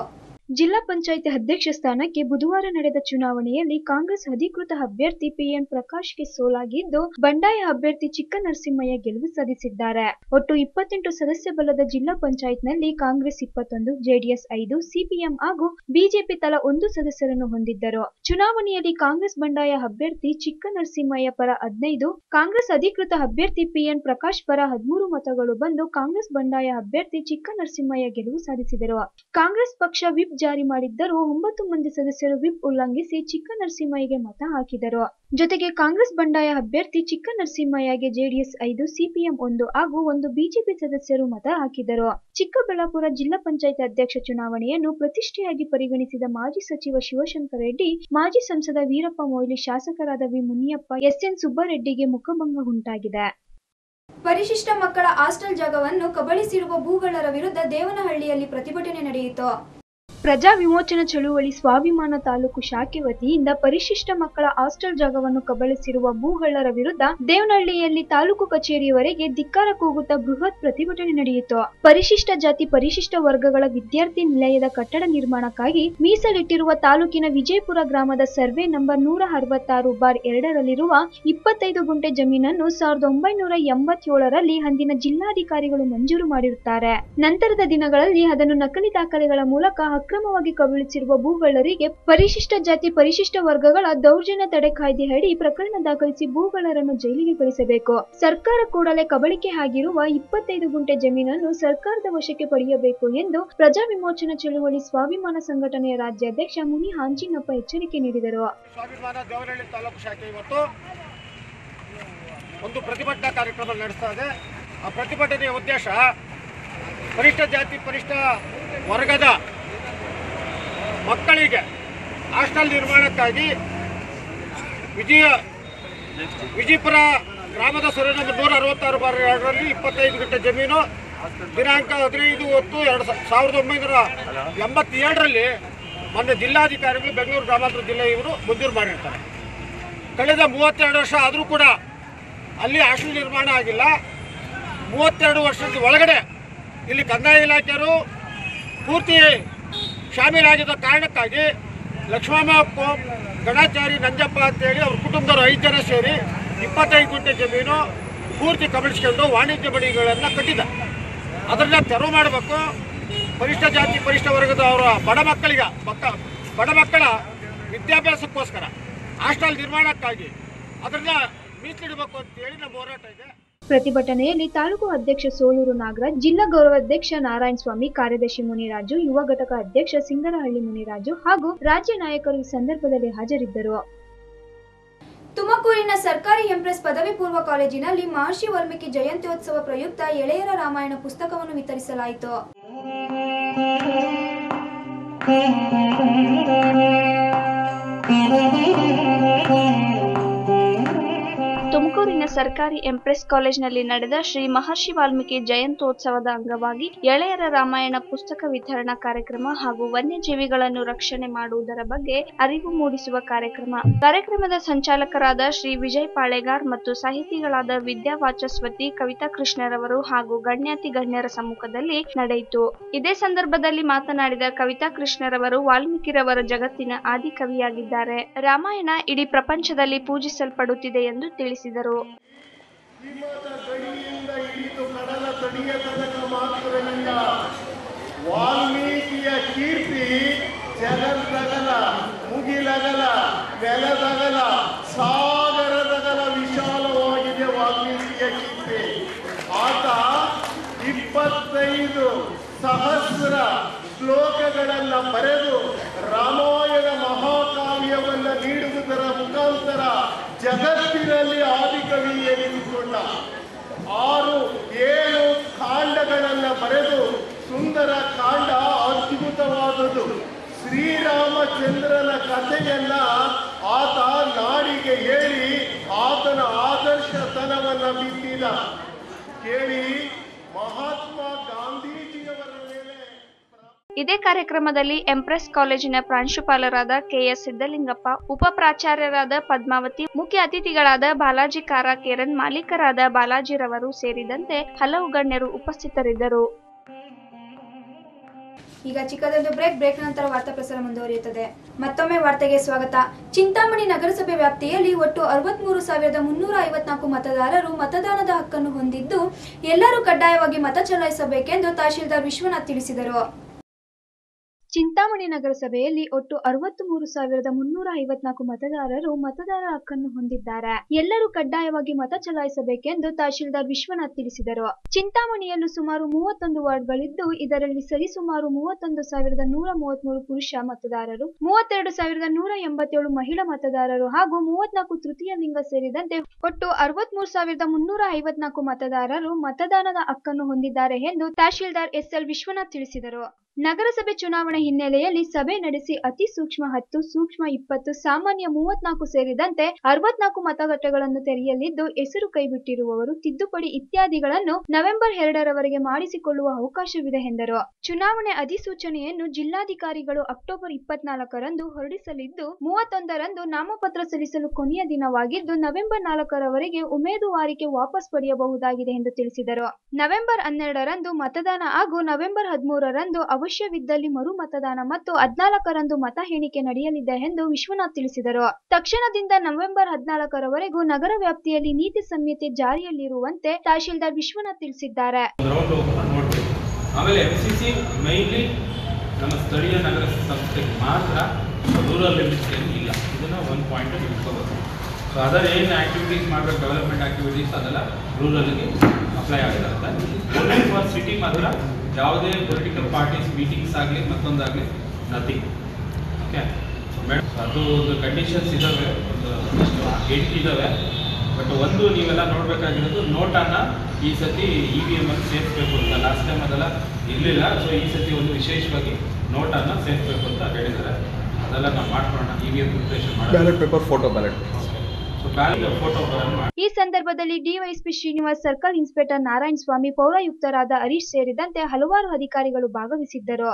ಜಿಲ್ಲಾ ಪಂಚಾಯಿತಿ ಅಧ್ಯಕ್ಷ ಸ್ಥಾನಕ್ಕೆ ಬುಧವಾರ ನಡೆದ ಚುನಾವಣೆಯಲ್ಲಿ ಕಾಂಗ್ರೆಸ್ ಅಧಿಕೃತ ಅಭ್ಯರ್ಥಿ ಪಿಎನ್ ಪ್ರಕಾಶ್ಗೆ ಸೋಲಾಗಿದ್ದು ಬಂಡಾಯ ಅಭ್ಯರ್ಥಿ ಚಿಕ್ಕನರಸಿಂಹಯ್ಯ ಗೆಲುವು ಸಾಧಿಸಿದ್ದಾರೆ ಒಟ್ಟು ಇಪ್ಪತ್ತೆಂಟು ಸದಸ್ಯ ಬಲದ ಜಿಲ್ಲಾ ಪಂಚಾಯತ್ನಲ್ಲಿ ಕಾಂಗ್ರೆಸ್ ಇಪ್ಪತ್ತೊಂದು ಜೆಡಿಎಸ್ ಐದು ಸಿಪಿಎಂ ಹಾಗೂ ಬಿಜೆಪಿ ತಲಾ ಒಂದು ಸದಸ್ಯರನ್ನು ಹೊಂದಿದ್ದರು ಚುನಾವಣೆಯಲ್ಲಿ ಕಾಂಗ್ರೆಸ್ ಬಂಡಾಯ ಅಭ್ಯರ್ಥಿ ಚಿಕ್ಕನರಸಿಂಹಯ್ಯ ಪರ ಹದಿನೈದು ಕಾಂಗ್ರೆಸ್ ಅಧಿಕೃತ ಅಭ್ಯರ್ಥಿ ಪಿಎನ್ ಪ್ರಕಾಶ್ ಪರ ಹದಿಮೂರು ಮತಗಳು ಬಂದು ಕಾಂಗ್ರೆಸ್ ಬಂಡಾಯ ಅಭ್ಯರ್ಥಿ ಚಿಕ್ಕನರಸಿಂಹಯ್ಯ ಗೆಲುವು ಸಾಧಿಸಿದರು ಕಾಂಗ್ರೆಸ್ ಪಕ್ಷ ವಿಪ್ ಜಾರಿ ಮಾಡಿದ್ದರೂ ಒಂಬತ್ತು ಮಂದಿ ಸದಸ್ಯರು ವಿಪ್ ಉಲ್ಲಂಘಿಸಿ ಚಿಕ್ಕನರಸಿಂಹಯ್ಯಗೆ ಮತ ಹಾಕಿದರು ಜೊತೆಗೆ ಕಾಂಗ್ರೆಸ್ ಬಂಡಾಯ ಅಭ್ಯರ್ಥಿ ಚಿಕ್ಕನರಸಿಂಹಯ್ಯಗೆ ಜೆಡಿಎಸ್ ಐದು ಸಿಪಿಎಂ ಒಂದು ಹಾಗೂ ಒಂದು ಬಿಜೆಪಿ ಸದಸ್ಯರು ಮತ ಹಾಕಿದರು ಚಿಕ್ಕಬಳ್ಳಾಪುರ ಜಿಲ್ಲಾ ಪಂಚಾಯತ್ ಅಧ್ಯಕ್ಷ ಚುನಾವಣೆಯನ್ನು ಪ್ರತಿಷ್ಠೆಯಾಗಿ ಪರಿಗಣಿಸಿದ ಮಾಜಿ ಸಚಿವ ಶಿವಶಂಕರ ರೆಡ್ಡಿ ಮಾಜಿ ಸಂಸದ ವೀರಪ್ಪ ಮೊಯ್ಲಿ ಶಾಸಕರಾದ ವಿ ಮುನಿಯಪ್ಪ ಎಸ್ಎನ್ ಸುಬ್ಬಾರೆಡ್ಡಿಗೆ ಮುಖಭಂಗ ಉಂಟಾಗಿದೆ ಪರಿಶಿಷ್ಟ ಮಕ್ಕಳ ಹಾಸ್ಟೆಲ್ ಜಾಗವನ್ನು ಕಬಳಿಸಿರುವ ಭೂಗಳರ ವಿರುದ್ಧ ದೇವನಹಳ್ಳಿಯಲ್ಲಿ ಪ್ರತಿಭಟನೆ ನಡೆಯಿತು ಪ್ರಜಾ ವಿಮೋಚನಾ ಚಳುವಳಿ ಸ್ವಾಭಿಮಾನ ತಾಲೂಕು ಶಾಖೆ ವತಿಯಿಂದ ಪರಿಶಿಷ್ಟ ಮಕ್ಕಳ ಹಾಸ್ಟೆಲ್ ಜಾಗವನ್ನು ಕಬಳಿಸಿರುವ ಭೂಗಳ್ಳರ ವಿರುದ್ಧ ದೇವನಹಳ್ಳಿಯಲ್ಲಿ ತಾಲೂಕು ಕಚೇರಿಯವರೆಗೆ ಧಿಕ್ಕಾರ ಕೂಗುತ್ತಾ ಬೃಹತ್ ಪ್ರತಿಭಟನೆ ನಡೆಯಿತು ಪರಿಶಿಷ್ಟ ಜಾತಿ ಪರಿಶಿಷ್ಟ ವರ್ಗಗಳ ವಿದ್ಯಾರ್ಥಿ ನಿಲಯದ ಕಟ್ಟಡ ನಿರ್ಮಾಣಕ್ಕಾಗಿ ಮೀಸಲಿಟ್ಟಿರುವ ತಾಲೂಕಿನ ವಿಜಯಪುರ ಗ್ರಾಮದ ಸರ್ವೆ ನಂಬರ್ ನೂರ ಅರವತ್ತಾರು ಬಾರ್ ಎರಡರಲ್ಲಿರುವ ಇಪ್ಪತ್ತೈದು ಗುಂಟೆ ಜಮೀನನ್ನು ಸಾವಿರದ ಒಂಬೈನೂರ ಎಂಬತ್ತೇಳರಲ್ಲಿ ಅಂದಿನ ಜಿಲ್ಲಾಧಿಕಾರಿಗಳು ಮಂಜೂರು ಮಾಡಿರುತ್ತಾರೆ ನಂತರದ ದಿನಗಳಲ್ಲಿ ಅದನ್ನು ನಕಲಿ ದಾಖಲೆಗಳ ಮೂಲಕ ಅಕ್ರಮವಾಗಿ ಕಬಳಿಸಿರುವ ಭೂಗಳರಿಗೆ ಪರಿಶಿಷ್ಟ ಜಾತಿ ಪರಿಶಿಷ್ಟ ವರ್ಗಗಳ ದೌರ್ಜನ್ಯ ತಡೆ ಕಾಯ್ದೆ ಅಡಿ ಪ್ರಕರಣ ದಾಖಲಿಸಿ ಭೂಗಳರನ್ನು ಜೈಲಿಗೆ ಕಳಿಸಬೇಕು ಸರ್ಕಾರ ಕೂಡಲೇ ಕಬಳಿಕೆ ಆಗಿರುವ ಇಪ್ಪತ್ತೈದು ಗುಂಟೆ ಜಮೀನನ್ನು ಸರ್ಕಾರದ ವಶಕ್ಕೆ ಪಡೆಯಬೇಕು ಎಂದು ಪ್ರಜಾ ವಿಮೋಚನಾ ಚಳುವಳಿ ಸ್ವಾಭಿಮಾನ ಸಂಘಟನೆಯ ರಾಜ್ಯಾಧ್ಯಕ್ಷ ಮುನಿ ಹಾಂಜಿನಪ್ಪ ಎಚ್ಚರಿಕೆ ನೀಡಿದರು ಸ್ವಾಭಿಮಾನ ದೇವನಹಳ್ಳಿ ತಾಲೂಕು ಶಾಖೆ ಇವತ್ತು ಒಂದು ಪ್ರತಿಭಟನಾ ಕಾರ್ಯಕ್ರಮ ನಡೆಸ್ತಾ ಇದೆ ಆ ಪ್ರತಿಭಟನೆಯ ಉದ್ದೇಶ ಪರಿಷ್ಠ ಜಾತಿ ಪರಿಷ್ಠ ವರ್ಗದ ಮಕ್ಕಳಿಗೆ ಹಾಸ್ಟೆಲ್ ನಿರ್ಮಾಣಕ್ಕಾಗಿ ವಿಜಯ ವಿಜಯಪುರ ಗ್ರಾಮದ ಸರ್ವೆ ನಂಬರ್ ನೂರ ಅರವತ್ತಾರು ಬಾರ್ ಎರಡರಲ್ಲಿ ಇಪ್ಪತ್ತೈದು ಗಂಟೆ ಜಮೀನು ದಿನಾಂಕ ಹದಿನೈದು ಹೊತ್ತು ಎರಡು ಸಾವಿರದ ಒಂಬೈನೂರ ಎಂಬತ್ತೇಳರಲ್ಲಿ ಮೊನ್ನೆ ಜಿಲ್ಲಾಧಿಕಾರಿಗಳು ಬೆಂಗಳೂರು ಗ್ರಾಮಾಂತರ ಜಿಲ್ಲೆ ಇವರು ಮಂಜೂರು ಮಾಡಿರ್ತಾರೆ ಕಳೆದ ಮೂವತ್ತೆರಡು ವರ್ಷ ಆದರೂ ಕೂಡ ಅಲ್ಲಿ ಹಾಸ್ಟೆಲ್ ನಿರ್ಮಾಣ ಆಗಿಲ್ಲ ಮೂವತ್ತೆರಡು ವರ್ಷದ ಒಳಗಡೆ ಇಲ್ಲಿ ಕಂದಾಯ ಇಲಾಖೆಯವರು ಪೂರ್ತಿ ಶಾಮೀಲಾಗಿದ್ದ ಕಾರಣಕ್ಕಾಗಿ ಲಕ್ಷ್ಮಮ್ಮ ಕೋಮ್ ಗಣಾಚಾರಿ ನಂಜಪ್ಪ ಅಂತೇಳಿ ಅವ್ರ ಕುಟುಂಬದವರು ಐದು ಜನ ಸೇರಿ ಇಪ್ಪತ್ತೈದು ಗುಂಟೆ ಜಮೀನು ಪೂರ್ತಿ ಕಬಳಿಸ್ಕೊಂಡು ವಾಣಿಜ್ಯ ಮಳಿಗೆಗಳನ್ನು ಕಟ್ಟಿದ ಅದನ್ನ ತೆರವು ಮಾಡಬೇಕು ಪರಿಷ್ಠ ಜಾತಿ ಪರಿಷ್ಠ ವರ್ಗದ ಅವರ ಬಡ ಮಕ್ಕಳಿಗೆ ಮಕ್ಕ ಬಡ ಮಕ್ಕಳ ವಿದ್ಯಾಭ್ಯಾಸಕ್ಕೋಸ್ಕರ ಹಾಸ್ಟೆಲ್ ನಿರ್ಮಾಣಕ್ಕಾಗಿ ಅದನ್ನ ಮೀಸಲಿಡಬೇಕು ಅಂತೇಳಿ ನಮ್ಮ ಹೋರಾಟ ಇದೆ ಪ್ರತಿಭಟನೆಯಲ್ಲಿ ತಾಲೂಕು ಅಧ್ಯಕ್ಷ ಸೋಲೂರು ನಾಗರಾಜ್ ಜಿಲ್ಲಾ ಗೌರವಾಧ್ಯಕ್ಷ ನಾರಾಯಣ ಸ್ವಾಮಿ ಕಾರ್ಯದರ್ಶಿ ಮುನಿರಾಜು ಯುವ ಘಟಕ ಅಧ್ಯಕ್ಷ ಸಿಂಗರಹಳ್ಳಿ ಮುನಿರಾಜು ಹಾಗೂ ರಾಜ್ಯ ನಾಯಕರು ಈ ಸಂದರ್ಭದಲ್ಲಿ ಹಾಜರಿದ್ದರು ತುಮಕೂರಿನ ಸರ್ಕಾರಿ ಎಂಪ್ರೆಸ್ ಪದವಿ ಪೂರ್ವ ಕಾಲೇಜಿನಲ್ಲಿ ಮಹರ್ಷಿ ವಾಲ್ಮೀಕಿ ಜಯಂತ್ಯೋತ್ಸವ ಪ್ರಯುಕ್ತ ಎಳೆಯರ ರಾಮಾಯಣ ಪುಸ್ತಕವನ್ನು ವಿತರಿಸಲಾಯಿತು ತುಮಕೂರಿನ ಸರ್ಕಾರಿ ಎಂಪ್ರೆಸ್ ಕಾಲೇಜಿನಲ್ಲಿ ನಡೆದ ಶ್ರೀ ಮಹರ್ಷಿ ವಾಲ್ಮೀಕಿ ಜಯಂತ್ಯೋತ್ಸವದ ಅಂಗವಾಗಿ ಎಳೆಯರ ರಾಮಾಯಣ ಪುಸ್ತಕ ವಿತರಣಾ ಕಾರ್ಯಕ್ರಮ ಹಾಗೂ ವನ್ಯಜೀವಿಗಳನ್ನು ರಕ್ಷಣೆ ಮಾಡುವುದರ ಬಗ್ಗೆ ಅರಿವು ಮೂಡಿಸುವ ಕಾರ್ಯಕ್ರಮ ಕಾರ್ಯಕ್ರಮದ ಸಂಚಾಲಕರಾದ ಶ್ರೀ ವಿಜಯ್ ಪಾಳೆಗಾರ್ ಮತ್ತು ಸಾಹಿತಿಗಳಾದ ವಿದ್ಯಾ ವಾಚಸ್ವತಿ ಕವಿತಾ ಕೃಷ್ಣರವರು ಹಾಗೂ ಗಣ್ಯಾತಿ ಗಣ್ಯರ ಸಮ್ಮುಖದಲ್ಲಿ ನಡೆಯಿತು ಇದೇ ಸಂದರ್ಭದಲ್ಲಿ ಮಾತನಾಡಿದ ಕವಿತಾ ಕೃಷ್ಣರವರು ವಾಲ್ಮೀಕಿರವರ ಜಗತ್ತಿನ ಆದಿಕವಿಯಾಗಿದ್ದಾರೆ ರಾಮಾಯಣ ಇಡೀ ಪ್ರಪಂಚದಲ್ಲಿ ಪೂಜಿಸಲ್ಪಡುತ್ತಿದೆ ಎಂದು ತಿಳಿಸಿದರು ಹಿಮದ ಗಡಿಯಿಂದ ಹಿಡಿದು ಕಡಲ ತಡಿಯ ತನಕ ಮಾತ್ರವಿಲ್ಲ ವಾಲ್ಮೀಕಿಯ ಕೀರ್ತಿ ಜಗತ್ತಗಲ ಮುಗಿಲಗಲ ನೆಲದಗಲ ಸಾಗರದಗಲ ವಿಶಾಲವಾಗಿದೆ ವಾಲ್ಮೀಕಿಯ ಕೀರ್ತಿ ಆತ ಇಪ್ಪತ್ತೈದು ಸಹಸ್ರ ಶ್ಲೋಕಗಳನ್ನ ಬರೆದು ರಾಮಾಯಣ ಮಹಾಕಾವ್ಯವನ್ನ ನೀಡುವುದರ ಮುಖಾಂತರ ಜಗತ್ತಿನಲ್ಲಿ ಆದಿಕವಿ ಎನಿಸಿಕೊಂಡ ಆರು ಏಳು ಕಾಂಡಗಳನ್ನ ಬರೆದು ಸುಂದರ ಕಾಂಡ ಅದ್ಭುತವಾದುದು ಶ್ರೀರಾಮಚಂದ್ರನ ಕಥೆಯನ್ನ ಆತ ನಾಡಿಗೆ ಹೇಳಿ ಆತನ ಆದರ್ಶತನವನ್ನ ಬಿತ್ತಿದ ಕೇಳಿ ಮಹಾತ್ಮ ಗಾಂಧೀಜಿಯವರ ಮೇಲೆ ಇದೇ ಕಾರ್ಯಕ್ರಮದಲ್ಲಿ ಎಂಪ್ರೆಸ್ ಕಾಲೇಜಿನ ಪ್ರಾಂಶುಪಾಲರಾದ ಕೆಎಸ್ ಸಿದ್ದಲಿಂಗಪ್ಪ ಉಪ ಪ್ರಾಚಾರ್ಯರಾದ ಪದ್ಮಾವತಿ ಮುಖ್ಯ ಅತಿಥಿಗಳಾದ ಬಾಲಾಜಿ ಕಾರ ಕೇರನ್ ಮಾಲೀಕರಾದ ಬಾಲಾಜಿರವರು ಸೇರಿದಂತೆ ಹಲವು ಗಣ್ಯರು ಉಪಸ್ಥಿತರಿದ್ದರು ಈಗ ಚಿಕ್ಕದೊಂದು ಬ್ರೇಕ್ ಬ್ರೇಕ್ ನಂತರ ವಾರ್ತಾ ಪ್ರಸಾರ ಮುಂದುವರಿಯುತ್ತದೆ ಮತ್ತೊಮ್ಮೆ ವಾರ್ತೆಗೆ ಸ್ವಾಗತ ಚಿಂತಾಮಣಿ ನಗರಸಭೆ ವ್ಯಾಪ್ತಿಯಲ್ಲಿ ಒಟ್ಟು ಅರವತ್ಮೂರು ಸಾವಿರದ ಮುನ್ನೂರ ಐವತ್ನಾಲ್ಕು ಮತದಾರರು ಮತದಾನದ ಹಕ್ಕನ್ನು ಹೊಂದಿದ್ದು ಎಲ್ಲರೂ ಕಡ್ಡಾಯವಾಗಿ ಮತ ಚಲಾಯಿಸಬೇಕೆಂದು ತಹಶೀಲ್ದಾರ್ ವಿಶ್ವನಾಥ್ ತಿಳಿಸಿದರು ಚಿಂತಾಮಣಿ ನಗರಸಭೆಯಲ್ಲಿ ಒಟ್ಟು ಅರವತ್ತು ಮೂರು ಸಾವಿರದ ಮುನ್ನೂರ ಐವತ್ನಾಲ್ಕು ಮತದಾರರು ಮತದಾರ ಹಕ್ಕನ್ನು ಹೊಂದಿದ್ದಾರೆ ಎಲ್ಲರೂ ಕಡ್ಡಾಯವಾಗಿ ಮತ ಚಲಾಯಿಸಬೇಕೆಂದು ತಹಶೀಲ್ದಾರ್ ವಿಶ್ವನಾಥ್ ತಿಳಿಸಿದರು ಚಿಂತಾಮಣಿಯಲ್ಲೂ ಸುಮಾರು ಮೂವತ್ತೊಂದು ವಾರ್ಡ್ಗಳಿದ್ದು ಇದರಲ್ಲಿ ಸರಿಸುಮಾರು ಮೂವತ್ತೊಂದು ಸಾವಿರದ ನೂರ ಮೂವತ್ಮೂರು ಪುರುಷ ಮತದಾರರು ಮೂವತ್ತೆರಡು ಸಾವಿರದ ನೂರ ಎಂಬತ್ತೇಳು ಮಹಿಳಾ ಮತದಾರರು ಹಾಗೂ ಮೂವತ್ನಾಲ್ಕು ತೃತೀಯ ಲಿಂಗ ಸೇರಿದಂತೆ ಒಟ್ಟು ಅರವತ್ಮೂರು ಸಾವಿರದ ಮುನ್ನೂರ ಐವತ್ನಾಲ್ಕು ಮತದಾರರು ಮತದಾನದ ಹಕ್ಕನ್ನು ಹೊಂದಿದ್ದಾರೆ ಎಂದು ತಹಶೀಲ್ದಾರ್ ಎಸ್ಎಲ್ ವಿಶ್ವನಾಥ್ ತಿಳಿಸಿದರು ನಗರಸಭೆ ಚುನಾವಣೆ ಹಿನ್ನೆಲೆಯಲ್ಲಿ ಸಭೆ ನಡೆಸಿ ಅತಿ ಸೂಕ್ಷ್ಮ ಹತ್ತು ಸೂಕ್ಷ್ಮ ಇಪ್ಪತ್ತು ಸಾಮಾನ್ಯ ಮೂವತ್ನಾಲ್ಕು ಸೇರಿದಂತೆ ಅರವತ್ನಾಲ್ಕು ಮತಗಟ್ಟೆಗಳನ್ನು ತೆರೆಯಲಿದ್ದು ಹೆಸರು ಕೈಬಿಟ್ಟಿರುವವರು ತಿದ್ದುಪಡಿ ಇತ್ಯಾದಿಗಳನ್ನು ನವೆಂಬರ್ ಎರಡರವರೆಗೆ ಮಾಡಿಸಿಕೊಳ್ಳುವ ಅವಕಾಶವಿದೆ ಎಂದರು ಚುನಾವಣೆ ಅಧಿಸೂಚನೆಯನ್ನು ಜಿಲ್ಲಾಧಿಕಾರಿಗಳು ಅಕ್ಟೋಬರ್ ಇಪ್ಪತ್ನಾಲ್ಕರಂದು ಹೊರಡಿಸಲಿದ್ದು ಮೂವತ್ತೊಂದರಂದು ನಾಮಪತ್ರ ಸಲ್ಲಿಸಲು ಕೊನೆಯ ದಿನವಾಗಿದ್ದು ನವೆಂಬರ್ ನಾಲ್ಕರವರೆಗೆ ಉಮೇದುವಾರಿಕೆ ವಾಪಸ್ ಪಡೆಯಬಹುದಾಗಿದೆ ಎಂದು ತಿಳಿಸಿದರು ನವೆಂಬರ್ ಹನ್ನೆರಡರಂದು ಮತದಾನ ಹಾಗೂ ನವೆಂಬರ್ ಹದಿಮೂರರಂದು ಅವಶ್ಯವಿದ್ದಲ್ಲಿ ಮರು ಮತದಾನ ಮತ್ತು ಹದಿನಾಲ್ಕರಂದು ಮತ ಎಣಿಕೆ ನಡೆಯಲಿದೆ ಎಂದು ವಿಶ್ವನಾಥ್ ತಿಳಿಸಿದರು ತಕ್ಷಣದಿಂದ ನವೆಂಬರ್ ಹದಿನಾಲ್ಕರವರೆಗೂ ನಗರ ವ್ಯಾಪ್ತಿಯಲ್ಲಿ ನೀತಿ ಸಂಹಿತೆ ಜಾರಿಯಲ್ಲಿರುವಂತೆ ತಹಶೀಲ್ದಾರ್ ವಿಶ್ವನಾಥ್ ತಿಳಿಸಿದ್ದಾರೆ ಗ್ರೌಂಡ್ ಹೋಗ್ಕೊಂಡು ನೋಡ್ಬೇಕು ಆಮೇಲೆ ಎಮ್ ಸಿ ಸಿ ಮೈನ್ಲಿ ನಮ್ಮ ಸ್ಥಳೀಯ ನಗರ ಸಂಸ್ಥೆಗೆ ಮಾತ್ರ ರೂರಲ್ ಲಿಮಿಟ್ಸ್ ಏನು ಇಲ್ಲ ಇದನ್ನು ಒಂದು ಪಾಯಿಂಟ್ ಇಟ್ಕೋಬೇಕು ಸೊ ಅದರ ಏನು ಆ್ಯಕ್ಟಿವಿಟೀಸ್ ಮಾಡಬೇಕು ಡೆವಲಪ್ಮೆಂಟ್ ಆ್ಯಕ್ಟಿವಿಟೀಸ್ ಅದೆಲ್ಲ ರೂರಲ್ಗೆ ಅಪ್ಲೈ ಆಗಿರುತ್ತೆ ಓನ್ಲಿ ಫಾರ್ ಸಿಟಿ ಮಾತ್ರ ಯಾವುದೇ ಪೊಲಿಟಿಕಲ್ ಪಾರ್ಟೀಸ್ ಮೀಟಿಂಗ್ಸ್ ಆಗಲಿ ಮತ್ತೊಂದಾಗಲಿ ನಥಿಂಗ್ ಓಕೆ ಮೇಡಮ್ ಅದು ಒಂದು ಕಂಡೀಷನ್ಸ್ ಇದ್ದಾವೆ ಒಂದು ಎಷ್ಟು ಎಂಟು ಇದ್ದಾವೆ ಬಟ್ ಒಂದು ನೀವೆಲ್ಲ ನೋಡಬೇಕಾಗಿರೋದು ನೋಟನ್ನು ಈ ಸತಿ ಇ ವಿ ಎಮ್ ಅಲ್ಲಿ ಸೇರಿಸ್ಬೇಕು ಅಂತ ಲಾಸ್ಟ್ ಟೈಮ್ ಅದೆಲ್ಲ ಇರಲಿಲ್ಲ ಸೊ ಈ ಸತಿ ಒಂದು ವಿಶೇಷವಾಗಿ ನೋಟನ್ನು ಸೇರಿಸ್ಬೇಕು ಅಂತ ಹೇಳಿದ್ದಾರೆ ಅದೆಲ್ಲ ನಾವು ಮಾಡ್ಕೊಳ್ಳೋಣ ಇ ವಿ ಎಮ್ ಪ್ರಿಪ್ರೇಷನ್ ಮಾಡೋಣ paper photo ballot so ballot photo ಬರೋಣ ಈ ಸಂದರ್ಭದಲ್ಲಿ DYSP Srinivas circle inspector Narayana Swamy ಪೌರಾಯುಕ್ತರಾದ ಹರೀಶ್ ಸೇರಿದಂತೆ ಹಲವಾರು ಅಧಿಕಾರಿಗಳು ಭಾಗವಹಿಸಿದ್ದರು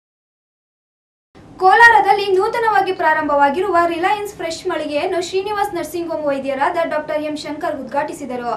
ಕೋಲಾರದಲ್ಲಿ ನೂತನವಾಗಿ ಪ್ರಾರಂಭವಾಗಿರುವ ರಿಲಯನ್ಸ್ ಫ್ರೆಶ್ ಮಳಿಗೆಯನ್ನು ಶ್ರೀನಿವಾಸ್ ನರ್ಸಿಂಗ್ ಹೋಮ್ ವೈದ್ಯರಾದ ಡಾಕ್ಟರ್ ಎಂ ಶಂಕರ್ ಉದ್ಘಾಟಿಸಿದರು